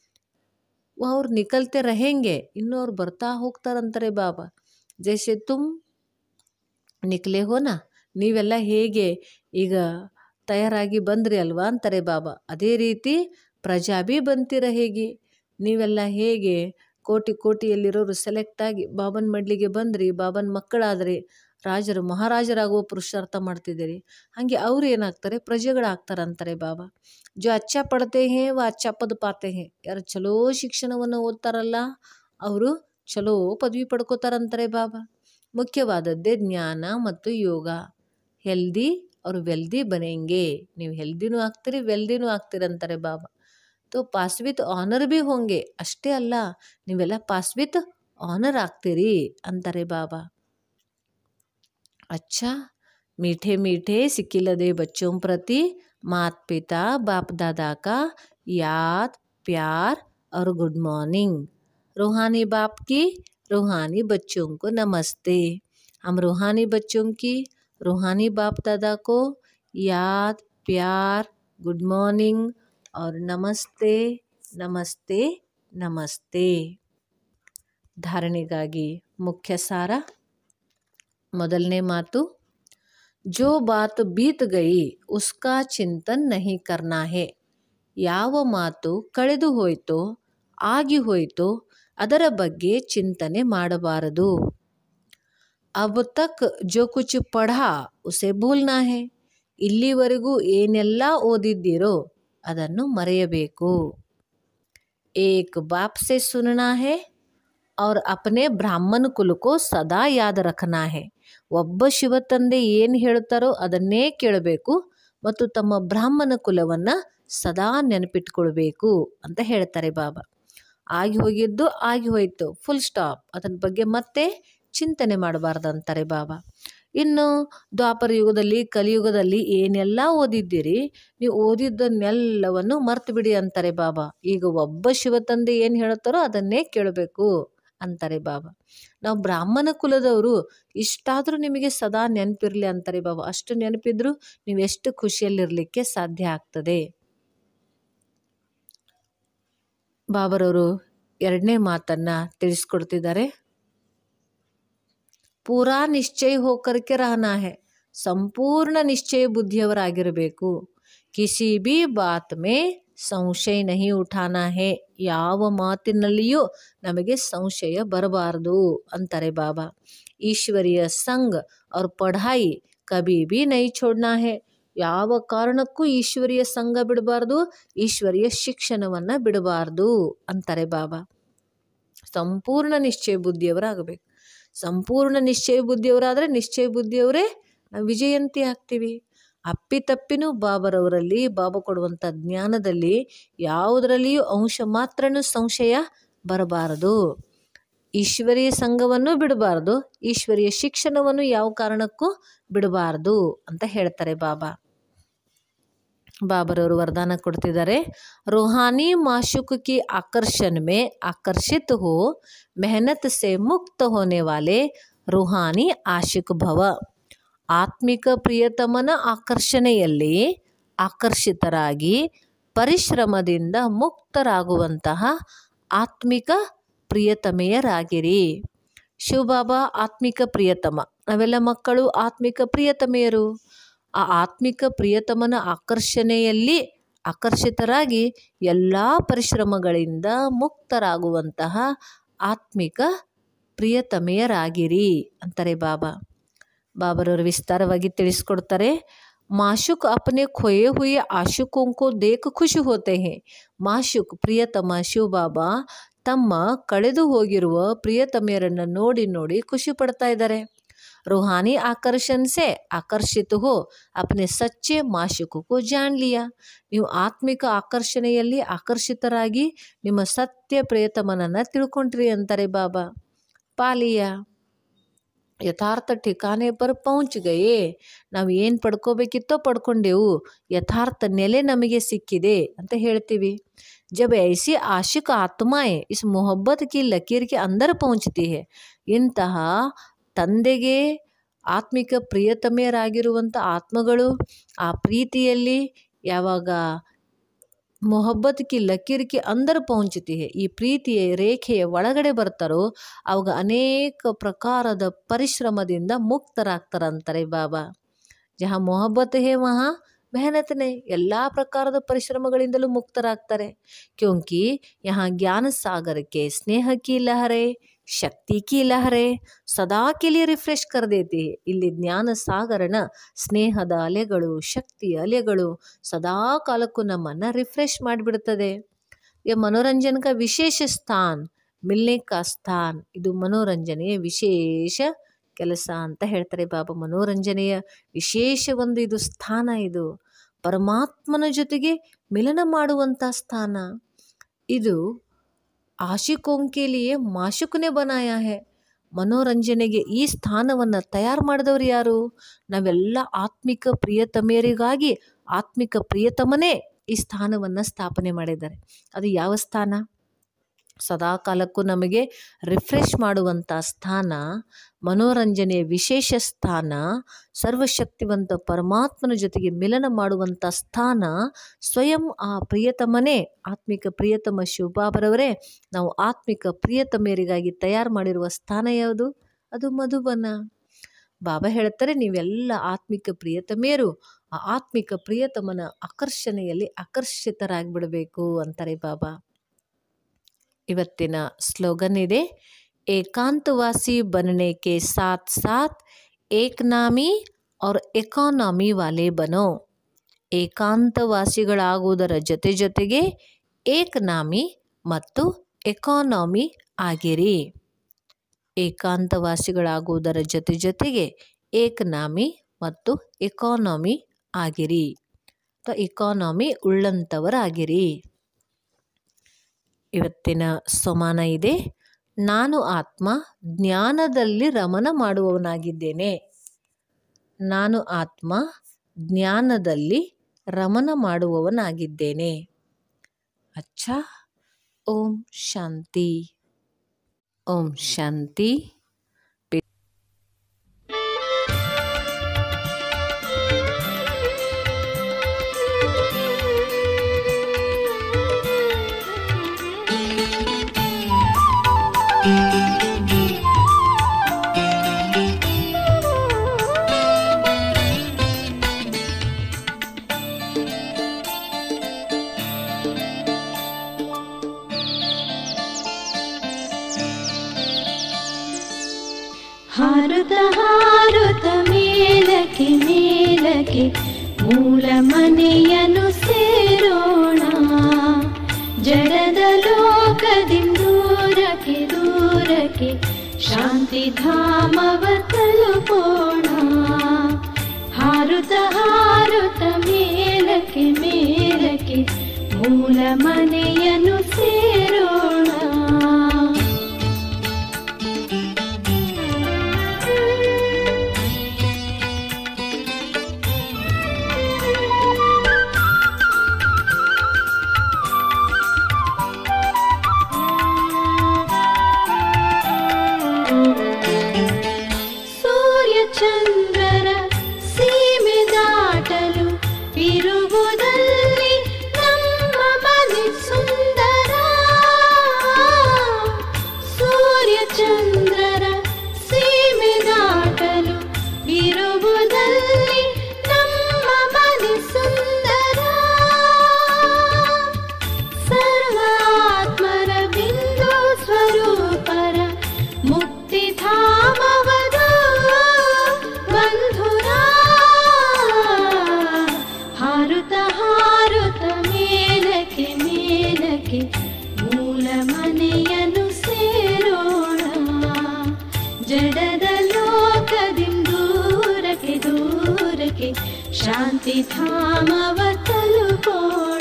D: वो ಅವ್ರು ನಿಕಲ್ತೆ रहेंगे ಇನ್ನೂ ಅವ್ರು ಬರ್ತಾ ಹೋಗ್ತಾರಂತಾರೆ ಬಾಬಾ ಜೈಸೆ ತುಮ್ ನಿಕ್ಲೆ ಹೋನ ನೀವೆಲ್ಲ ಹೇಗೆ ಈಗ ತಯಾರಾಗಿ ಬಂದ್ರಿ ಅಲ್ವಾ ಅಂತಾರೆ ಬಾಬಾ ಅದೇ ರೀತಿ ಪ್ರಜಾ ಬಿ ಬಂತಿರ ಹೇಗೆ ನೀವೆಲ್ಲ ಹೇಗೆ ಕೋಟಿ ಕೋಟಿಯಲ್ಲಿರೋರು ಸೆಲೆಕ್ಟ್ ಆಗಿ ಬಾಬನ್ ಮಡ್ಲಿಗೆ ಬಂದ್ರಿ ಬಾಬನ್ ಮಕ್ಕಳಾದ್ರಿ ರಾಜರು ಮಹಾರಾಜರಾಗುವ ಪುರುಷಾರ್ಥ ಮಾಡ್ತಿದ್ದೀರಿ ಹಾಗೆ ಅವ್ರು ಏನಾಗ್ತಾರೆ ಪ್ರಜೆಗಳಾಗ್ತಾರಂತಾರೆ ಬಾಬಾ ಜೋ ಅಚ್ಚ ಪಡ್ತೆ ಹೇ ವ ಅಚ್ಚ ಪದ ಪಾತೆ ಹೇ ಯಾರು ಚಲೋ ಶಿಕ್ಷಣವನ್ನು ಓದ್ತಾರಲ್ಲ ಅವರು ಚಲೋ ಪದವಿ ಪಡ್ಕೋತಾರಂತಾರೆ ಬಾಬಾ ಮುಖ್ಯವಾದದ್ದೇ ಜ್ಞಾನ ಮತ್ತು ಯೋಗ ಹೆಲ್ದಿ ಅವರು ವೆಲ್ದಿ ಬನೆಂಗೆ ನೀವು ಹೆಲ್ದಿನೂ ಆಗ್ತೀರಿ ವೆಲ್ದಿನೂ ಆಗ್ತೀರಂತಾರೆ ಬಾಬಾ ತೋ ಪಾಸ್ ವಿತ್ ಆನರ್ ಬಿ ಹೋಂಗೆ ಅಷ್ಟೇ ಅಲ್ಲ ನೀವೆಲ್ಲ ಪಾಸ್ ವಿತ್ ಆನರ್ ಆಗ್ತೀರಿ ಅಂತಾರೆ ಬಾಬಾ अच्छा मीठे मीठे सिकिलदे बच्चों प्रति मात पिता बाप दादा का याद प्यार और गुड मॉर्निंग रूहानी बाप की रूहानी बच्चों को नमस्ते हम रूहानी बच्चों की रूहानी बाप दादा को याद प्यार गुड मॉर्निंग और नमस्ते ನಮಸ್ತೆ ನಮಸ್ತೆ ಧಾರಣೆಗಾಗಿ ಮುಖ್ಯ ಸಾರ ಮೊದಲನೇ ಮಾತು ಜೋ ಬಾತ್ ಬೀತ್ ಗಯಿ ಉಸ್ಕಾ ಚಿಂತನ್ ನಹಿ ಕರ್ನಾ ಹೇ ಯಾವ ಮಾತು ಕಳೆದು ಹೋಯ್ತೋ ಆಗಿ ಹೋಯ್ತೋ ಅದರ ಬಗ್ಗೆ ಚಿಂತನೆ ಮಾಡಬಾರದು ಅಬ್ ತಕ್ ಜೋ ಕುಚ್ ಪಢಾ ಉಸೆ ಭೂಲ್ನಾ ಹೇ ಇಲ್ಲಿವರೆಗೂ ಏನೆಲ್ಲ ಓದಿದ್ದೀರೋ ಅದನ್ನು ಮರೆಯಬೇಕು ಏಕ್ ಬಾಪ್ ಸೆ ಸುನನಾ ಹೇ और अपने ಬ್ರಾಹ್ಮಣ ಕುಲಕ್ಕೋ ಸದಾ ಯಾದ ರಖನಾ ಹೇ ಒಬ್ಬ ಶಿವ ತಂದೆ ಏನು ಹೇಳ್ತಾರೋ ಅದನ್ನೇ ಕೇಳಬೇಕು ಮತ್ತು ತಮ್ಮ ಬ್ರಾಹ್ಮಣ ಕುಲವನ್ನು ಸದಾ ನೆನಪಿಟ್ಕೊಳ್ಬೇಕು ಅಂತ ಹೇಳ್ತಾರೆ ಬಾಬಾ ಆಗಿ ಹೋಗಿದ್ದು ಆಗಿ ಹೋಯಿತು ಫುಲ್ ಸ್ಟಾಪ್ ಅದರ ಬಗ್ಗೆ ಮತ್ತೆ ಚಿಂತನೆ ಮಾಡಬಾರ್ದು ಅಂತಾರೆ ಬಾಬಾ ಇನ್ನು ದ್ವಾಪರ ಯುಗದಲ್ಲಿ ಕಲಿಯುಗದಲ್ಲಿ ಏನೆಲ್ಲ ಓದಿದ್ದೀರಿ ನೀವು ಓದಿದ್ದನ್ನೆಲ್ಲವನ್ನು ಮರ್ತು ಬಿಡಿ ಅಂತಾರೆ ಬಾಬಾ ಈಗ ಒಬ್ಬ ಶಿವ ತಂದೆ ಏನು ಹೇಳ್ತಾರೋ ಅದನ್ನೇ ಕೇಳಬೇಕು ಅಂತಾರೆ ಬಾಬಾ ನಾವು ಬ್ರಾಹ್ಮಣ ಕುಲದವರು ಇಷ್ಟಾದರೂ ನಿಮಗೆ ಸದಾ ನೆನಪಿರಲಿ ಅಂತಾರೆ ಬಾಬಾ ಅಷ್ಟು ನೆನಪಿದ್ರು ನೀವು ಎಷ್ಟು ಖುಷಿಯಲ್ಲಿರಲಿಕ್ಕೆ ಸಾಧ್ಯ ಆಗ್ತದೆ ಬಾಬರವರು ಎರಡನೇ ಮಾತನ್ನು ತಿಳಿಸ್ಕೊಡ್ತಿದ್ದಾರೆ ಪೂರಾ ನಿಶ್ಚಯ ಹೋಕರ್ಕೆ ರಹನಾ ಹೇ ಸಂಪೂರ್ಣ ನಿಶ್ಚಯ ಬುದ್ಧಿಯವರಾಗಿರಬೇಕು ಕಿಸಿ ಬಿ ಬಾತ್ ಮೇ ಸಂಶಯ ನಹಿ ಉಠಾನಾ ಹೇ ಯಾವ ಮಾತಿನಲ್ಲಿಯೂ ನಮಗೆ ಸಂಶಯ ಬರಬಾರದು ಅಂತಾರೆ ಬಾಬಾ ಈಶ್ವರಿಯ ಸಂಗ್ ಅವ್ರ ಪಢಾಯಿ ಕಭಿ ಭಿ ನೈ ಛೋಡ್ನಾ ಹೇ ಯಾವ ಕಾರಣಕ್ಕೂ ಈಶ್ವರಿಯ ಸಂಘ ಬಿಡಬಾರ್ದು ಈಶ್ವರಿಯ ಶಿಕ್ಷಣವನ್ನು ಬಿಡಬಾರ್ದು ಅಂತಾರೆ ಬಾಬಾ ಸಂಪೂರ್ಣ ನಿಶ್ಚಯ ಬುದ್ಧಿಯವರಾಗಬೇಕು ಸಂಪೂರ್ಣ ನಿಶ್ಚಯ ಬುದ್ಧಿಯವರಾದರೆ ನಿಶ್ಚಯ ಬುದ್ಧಿಯವರೇ ನಾವು ವಿಜಯಂತಿ ಆಗ್ತೀವಿ ಅಪ್ಪಿತಪ್ಪಿನೂ ಬಾಬರವರಲ್ಲಿ ಬಾಬಾ ಕೊಡುವಂಥ ಜ್ಞಾನದಲ್ಲಿ ಯಾವುದರಲ್ಲಿಯೂ ಅಂಶ ಮಾತ್ರನೂ ಸಂಶಯ ಬರಬಾರದು ಈಶ್ವರೀಯ ಸಂಘವನ್ನು ಬಿಡಬಾರ್ದು ಈಶ್ವರಿಯ ಶಿಕ್ಷಣವನ್ನು ಯಾವ ಕಾರಣಕ್ಕೂ ಬಿಡಬಾರ್ದು ಅಂತ ಹೇಳ್ತಾರೆ ಬಾಬಾ ಬಾಬರವರು ವರದಾನ ಕೊಡ್ತಿದ್ದಾರೆ रूहानी माशुक की आकर्षण में आकर्षित हो मेहनत से मुक्त होने वाले रूहानी आशिक ಭವ ಆತ್ಮಿಕ ಪ್ರಿಯತಮನ ಆಕರ್ಷಣೆಯಲ್ಲಿ ಆಕರ್ಷಿತರಾಗಿ ಪರಿಶ್ರಮದಿಂದ ಮುಕ್ತರಾಗುವಂತಹ ಆತ್ಮಿಕ ಪ್ರಿಯತಮೆಯರಾಗಿರಿ ಶಿವಬಾಬಾ ಆತ್ಮಿಕ ಪ್ರಿಯತಮ ನಾವೆಲ್ಲ ಮಕ್ಕಳು ಆತ್ಮಿಕ ಪ್ರಿಯತಮೆಯರು ಆ ಆತ್ಮಿಕ ಪ್ರಿಯತಮನ ಆಕರ್ಷಣೆಯಲ್ಲಿ ಆಕರ್ಷಿತರಾಗಿ ಎಲ್ಲ ಪರಿಶ್ರಮಗಳಿಂದ ಮುಕ್ತರಾಗುವಂತಹ ಆತ್ಮಿಕ ಪ್ರಿಯತಮೆಯರಾಗಿರಿ ಅಂತಾರೆ ಬಾಬಾ ಬಾಬರವರು ವಿಸ್ತಾರವಾಗಿ ತಿಳಿಸ್ಕೊಡ್ತಾರೆ ಮಾಶುಕ್ ಅಪನೆ ಖೋಯೆ ಹುಯೆ ಆಶುಕೋं को देख ಖುಷಿ ಹೋತೆ ಹೇ ಮಾಶುಕ್ ಪ್ರಿಯತಮ ಶಿವಬಾಬಾ ತಮ್ಮ ಕಳೆದು ಹೋಗಿರುವ ಪ್ರಿಯತಮೆಯರನ್ನು ನೋಡಿ ನೋಡಿ ಖುಷಿ ಪಡ್ತಾ ಇದ್ದಾರೆ रूहानी आकर्षण से ಆಕರ್ಷಿತ ಹೋ ಅಪನೆ ಸಚ್ಚೆ ಮಾಶುಕಕ್ಕೂ ಜಾನ್ ಲಿಯಾ ನೀವು ಆತ್ಮಿಕ ಆಕರ್ಷಣೆಯಲ್ಲಿ ಆಕರ್ಷಿತರಾಗಿ ನಿಮ್ಮ ಸತ್ಯ ಪ್ರಿಯತಮನನ್ನು ತಿಳ್ಕೊಂಡ್ರಿ ಅಂತಾರೆ ಬಾಬಾ ಪಾಲಿಯಾ ಯಥಾರ್ಥ ಠಿಕಾನೆ ಪರ್ ಪਹੁಂಚ್ ಗಯೇ ನಾವು ಏನು ಪಡ್ಕೋಬೇಕಿತ್ತೋ ಪಡ್ಕೊಂಡೆವು ಯಥಾರ್ಥ ನೆಲೆ ನಮಗೆ ಸಿಕ್ಕಿದೆ ಅಂತ ಹೇಳ್ತೀವಿ ಜಬ್ ಐಸಿ ಆಶಿಕ ಆತ್ಮಾಯೇ ಇಸ್ ಮೊಹಬ್ಬತ್ ಕಿ ಲಕೀರ್ ಕೆ ಅಂದರ್ ಪਹੁಂಚ್ತಿ ಹೇ ಇಂತಹ ತಂದೆಗೆ ಆತ್ಮಿಕ ಪ್ರಿಯತಮೆಯರಾಗಿರುವಂಥ ಆತ್ಮಗಳು ಆ ಪ್ರೀತಿಯಲ್ಲಿ ಯಾವಾಗ ಮೊಹಬ್ಬತ್ ಕಿ ಲಕೀರ್ ಕಿ ಅಂದರ್ ಪਹੁಂಚತಿ ಹೇ ಈ ಪ್ರೀತಿಯ ರೇಖೆಯ ಒಳಗಡೆ ಬರ್ತಾರೋ ಅವಾಗ ಅನೇಕ ಪ್ರಕಾರದ ಪರಿಶ್ರಮದಿಂದ ಮುಕ್ತರಾಗ್ತಾರಂತಾರೆ ಬಾಬಾ ಜಹ ಮೊಹಬ್ಬತ್ ಹೇ ವಹಾ ಮೆಹನತ್ನೆ ಎಲ್ಲ ಪ್ರಕಾರದ ಪರಿಶ್ರಮಗಳಿಂದಲೂ ಮುಕ್ತರಾಗ್ತಾರೆ ಕ್ಯೋಂಕಿ ಯಹ ಜ್ಞಾನ ಸಾಗರಕ್ಕೆ ಸ್ನೇಹ ಕಿ ಲಹರೆ ಶಕ್ತಿ ಕಿ ಲಹರೆ ಸದಾ ಕೆ ಲಿಯೆ ರಿಫ್ರೆಶ್ ಕರ್ ದೇತಿ ಹೇ. ಇಲ್ಲಿ ಜ್ಞಾನ ಸಾಗರನ ಸ್ನೇಹದ ಅಲೆಗಳು ಶಕ್ತಿಯ ಅಲೆಗಳು ಸದಾ ಕಾಲಕ್ಕೂ ನಮ್ಮನ್ನು ರಿಫ್ರೆಶ್ ಮಾಡಿಬಿಡ್ತದೆ ये मनोरंजन का ವಿಶೇಷ ಸ್ಥಾನ್ ಮಿಲ್ನೆ ಕಾ ಸ್ಥಾನ್ ಇದು ಮನೋರಂಜನೆಯ ವಿಶೇಷ ಕೆಲಸ ಅಂತ ಹೇಳ್ತಾರೆ ಬಾಬಾ ಮನೋರಂಜನೆಯ ವಿಶೇಷ ಒಂದು ಇದು ಸ್ಥಾನ ಇದು ಪರಮಾತ್ಮನ ಜೊತೆಗೆ ಮಿಲನ ಮಾಡುವಂಥ ಸ್ಥಾನ ಇದು ಆಶಿಕೋಂಕೆಲಿಯೇ ಮಾಶುಕನೇ ಬನಾಯ ಹೇ ಮನೋರಂಜನೆಗೆ ಈ ಸ್ಥಾನವನ್ನು ತಯಾರು ಮಾಡಿದವರು ಯಾರು ನಾವೆಲ್ಲ ಆತ್ಮಿಕ ಪ್ರಿಯತಮೆಯರಿಗಾಗಿ ಆತ್ಮಿಕ ಪ್ರಿಯತಮನೇ ಈ ಸ್ಥಾನವನ್ನು ಸ್ಥಾಪನೆ ಮಾಡಿದ್ದಾರೆ ಅದು ಯಾವ ಸ್ಥಾನ ಸದಾ ಕಾಲಕ್ಕೂ ನಮಗೆ ರಿಫ್ರೆಶ್ ಮಾಡುವಂಥ ಸ್ಥಾನ ಮನೋರಂಜನೆಯ ವಿಶೇಷ ಸ್ಥಾನ ಸರ್ವಶಕ್ತಿವಂತ ಪರಮಾತ್ಮನ ಜೊತೆಗೆ ಮಿಲನ ಮಾಡುವಂಥ ಸ್ಥಾನ ಸ್ವಯಂ ಆ ಪ್ರಿಯತಮನೇ ಆತ್ಮಿಕ ಪ್ರಿಯತಮ ಶಿವಬಾಬರವರೇ ನಾವು ಆತ್ಮಿಕ ಪ್ರಿಯತಮೆಯರಿಗಾಗಿ ತಯಾರು ಮಾಡಿರುವ ಸ್ಥಾನ ಯಾವುದು ಅದು ಮಧುಬನ ಬಾಬಾ ಹೇಳ್ತಾರೆ ನೀವೆಲ್ಲ ಆತ್ಮಿಕ ಪ್ರಿಯತಮೆಯರು ಆ ಆತ್ಮಿಕ ಪ್ರಿಯತಮನ ಆಕರ್ಷಣೆಯಲ್ಲಿ ಆಕರ್ಷಿತರಾಗಿಬಿಡಬೇಕು ಅಂತಾರೆ ಬಾಬಾ ಇವತ್ತಿನ ಸ್ಲೋಗನ್ ಇದೆ ಏಕಾಂತವಾಸಿ बनने के साथ साथ एक नामी और ಎಕಾನಮಿ ವಾಲೆ ಬನೋ ಏಕಾಂತವಾಸಿಗಳಾಗುವುದರ ಜೊತೆ ಜೊತೆಗೆ ಏಕನಾಮಿ ಮತ್ತು ಎಕಾನಮಿ ಆಗಿರಿ ಏಕಾಂತವಾಸಿಗಳಾಗುವುದರ ಜೊತೆ ಜೊತೆಗೆ ಏಕನಾಮಿ ಮತ್ತು ಎಕಾನಮಿ ಆಗಿರಿ ಅಥವಾ ಎಕಾನಮಿ ಉಳ್ಳಂಥವರಾಗಿರಿ ಇವತ್ತಿನ ಸಮಾನ ಇದೆ ನಾನು ಆತ್ಮ ಜ್ಞಾನದಲ್ಲಿ ರಮಣ ಮಾಡುವವನಾಗಿದ್ದೇನೆ ನಾನು ಆತ್ಮ ಜ್ಞಾನದಲ್ಲಿ ರಮಣ ಮಾಡುವವನಾಗಿದ್ದೇನೆ ಅಚ್ಚಾ ಓಂ ಶಾಂತಿ ಓಂ ಶಾಂತಿ
C: ಮೇಲಕ್ಕೆ ಮೇಲಕ್ಕೆ ಮೂಲ ಮನೆಯನ್ನು ಸೇರೋಣ ಜಡದ ಲೋಕದಿಂದ ದೂರಕ್ಕೆ ದೂರಕ್ಕೆ ಶಾಂತಿ ಧಾಮವ ತಲುಪೋಣ ಹಾರುತ್ತ ಹಾರುತ್ತ ಮೇಲಕ್ಕೆ ಮೇಲಕ್ಕೆ ಮೂಲ ಮನೆಯನ್ನು ಸೇರೋಣ ಸೂರ್ಯ ಚಂದ್ರರ ಸೀಮೆ ದಾಟಲು ಇರುವುದಲ್ಲಿ ನಮ್ಮ ಮನೆ ಸುಂದರ ಸೂರ್ಯ ಚಂದ್ರರ ಸೀಮೆ ದಾಟಲು ಇರುವುದಲ್ಲಿ ನಮ್ಮ ಮನೆ ಸುಂದರ ಸರ್ವಾತ್ಮರ ಬಿಂದು ಸ್ವರೂಪರ ಮುಕ್ತಿಧಾಮವದು ಬಂಧುರ ಹಾರುತ್ತ ಹಾರುತ್ತ ಮೇಲಕ್ಕೆ ಮೇಲಕ್ಕೆ ಮೂಲ ಮನೆಯನ್ನು ಸೇರೋಣ ಜಡದ ಲೋಕದಿಂದ ದೂರಕ್ಕೆ ದೂರಕ್ಕೆ ಶಾಂತಿ ಧಾಮವ ತಲುಪೋಣ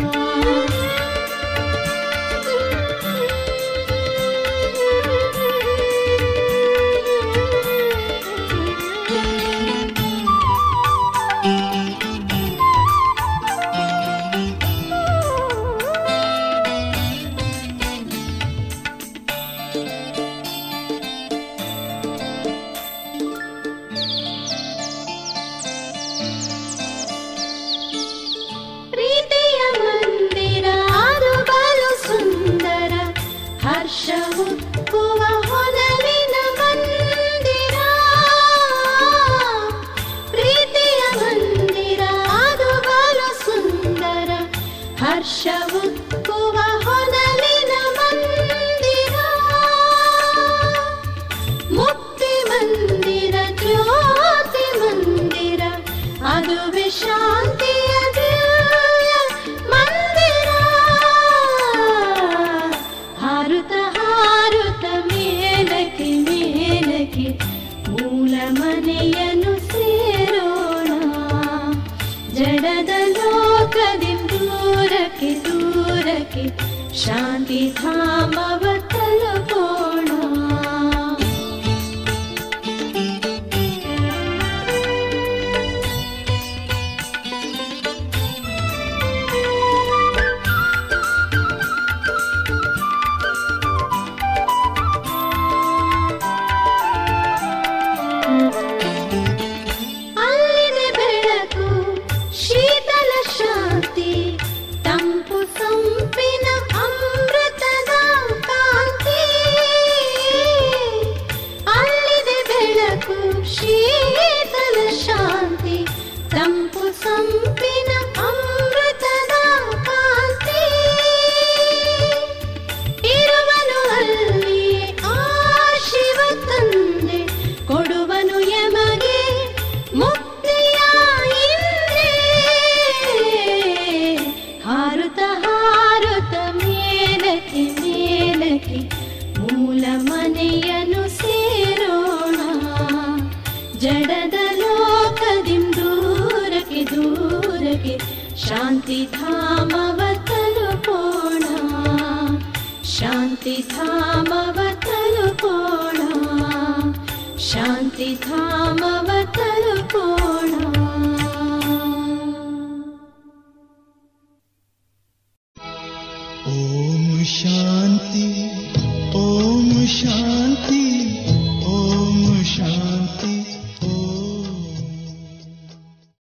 C: ಪ್ರೀತಿಯ ಮಂದಿರ ಅದು ಬಲು ಸುಂದರ ಹರ್ಷವು ಕುವ ಹೊನಲಿನ ಮಂದಿರ ಪ್ರೀತಿಯ ಮಂದಿರ ಅದು ಬಲು ಸುಂದರ ಹರ್ಷವು ಕುವ ಹೊನಲಿನ ಮಂದಿರ ಮುಕ್ತಿ ಮಂದಿರ ಜ್ಯೋತಿ ಮಂದಿರ ಅದುವೆ ಶಾಂತಿಯ ದಿವ್ಯ ಮಂದಿರ ಹಾರುತ್ತ ಹಾರುತ್ತ ಮೇಲಕ್ಕೆ ಮೇಲಕ್ಕೆ ಮೂಲ ಮನೆಯನ್ನು ಸೇರೋಣ ಜಡದ ಲೋಕದಿಂದ ದೂರಕ್ಕೆ ದೂರಕ್ಕೆ ಶಾಂತಿ ಧಾಮವ ತಲುಪೋಣ ಅಲ್ಲಿದೆ ಬೆಳಕು ಶೀತಲ ಶಾಂತಿ ತಂಪು ಸಂಪಿನ ಅಮೃತದ ಕಾಂತಿ ಅಲ್ಲಿದೆ ಬೆಳಕು ಶೀತಲ ಶಾಂತಿ ತಂಪು ಸಂಪಿನ ಅಮೃತದ ಕಾಂತಿ ಇರುವನು ಅಲ್ಲಿ ಆ ಶಿವ ತಂದೆ ಕೊಡುವನು ಯಮಗೆ ಮುಕ್ತಿಯ ಇಂದ್ರೆ ಹಾರುತ್ತ ಹಾರುತ್ತ ಮೇಲಕ್ಕೆ ಮೇಲಕ್ಕೆ ಮೂಲ ಮನೆಯನ್ನು ಸೇರೋಣ ಜಡದ ಲೋಕದಿಂದ ದೂರಕ್ಕೆ ದೂರಕ್ಕೆ ಶಾಂತಿ ಧಾಮವ ತಲುಪೋಣ ಶಾಂತಿ ಧಾಮವ ತಲುಪೋಣ ಶಾಂತಿ ಧಾಮವ ತಲುಪೋಣ
A: ಓಂ ಶಾಂತಿ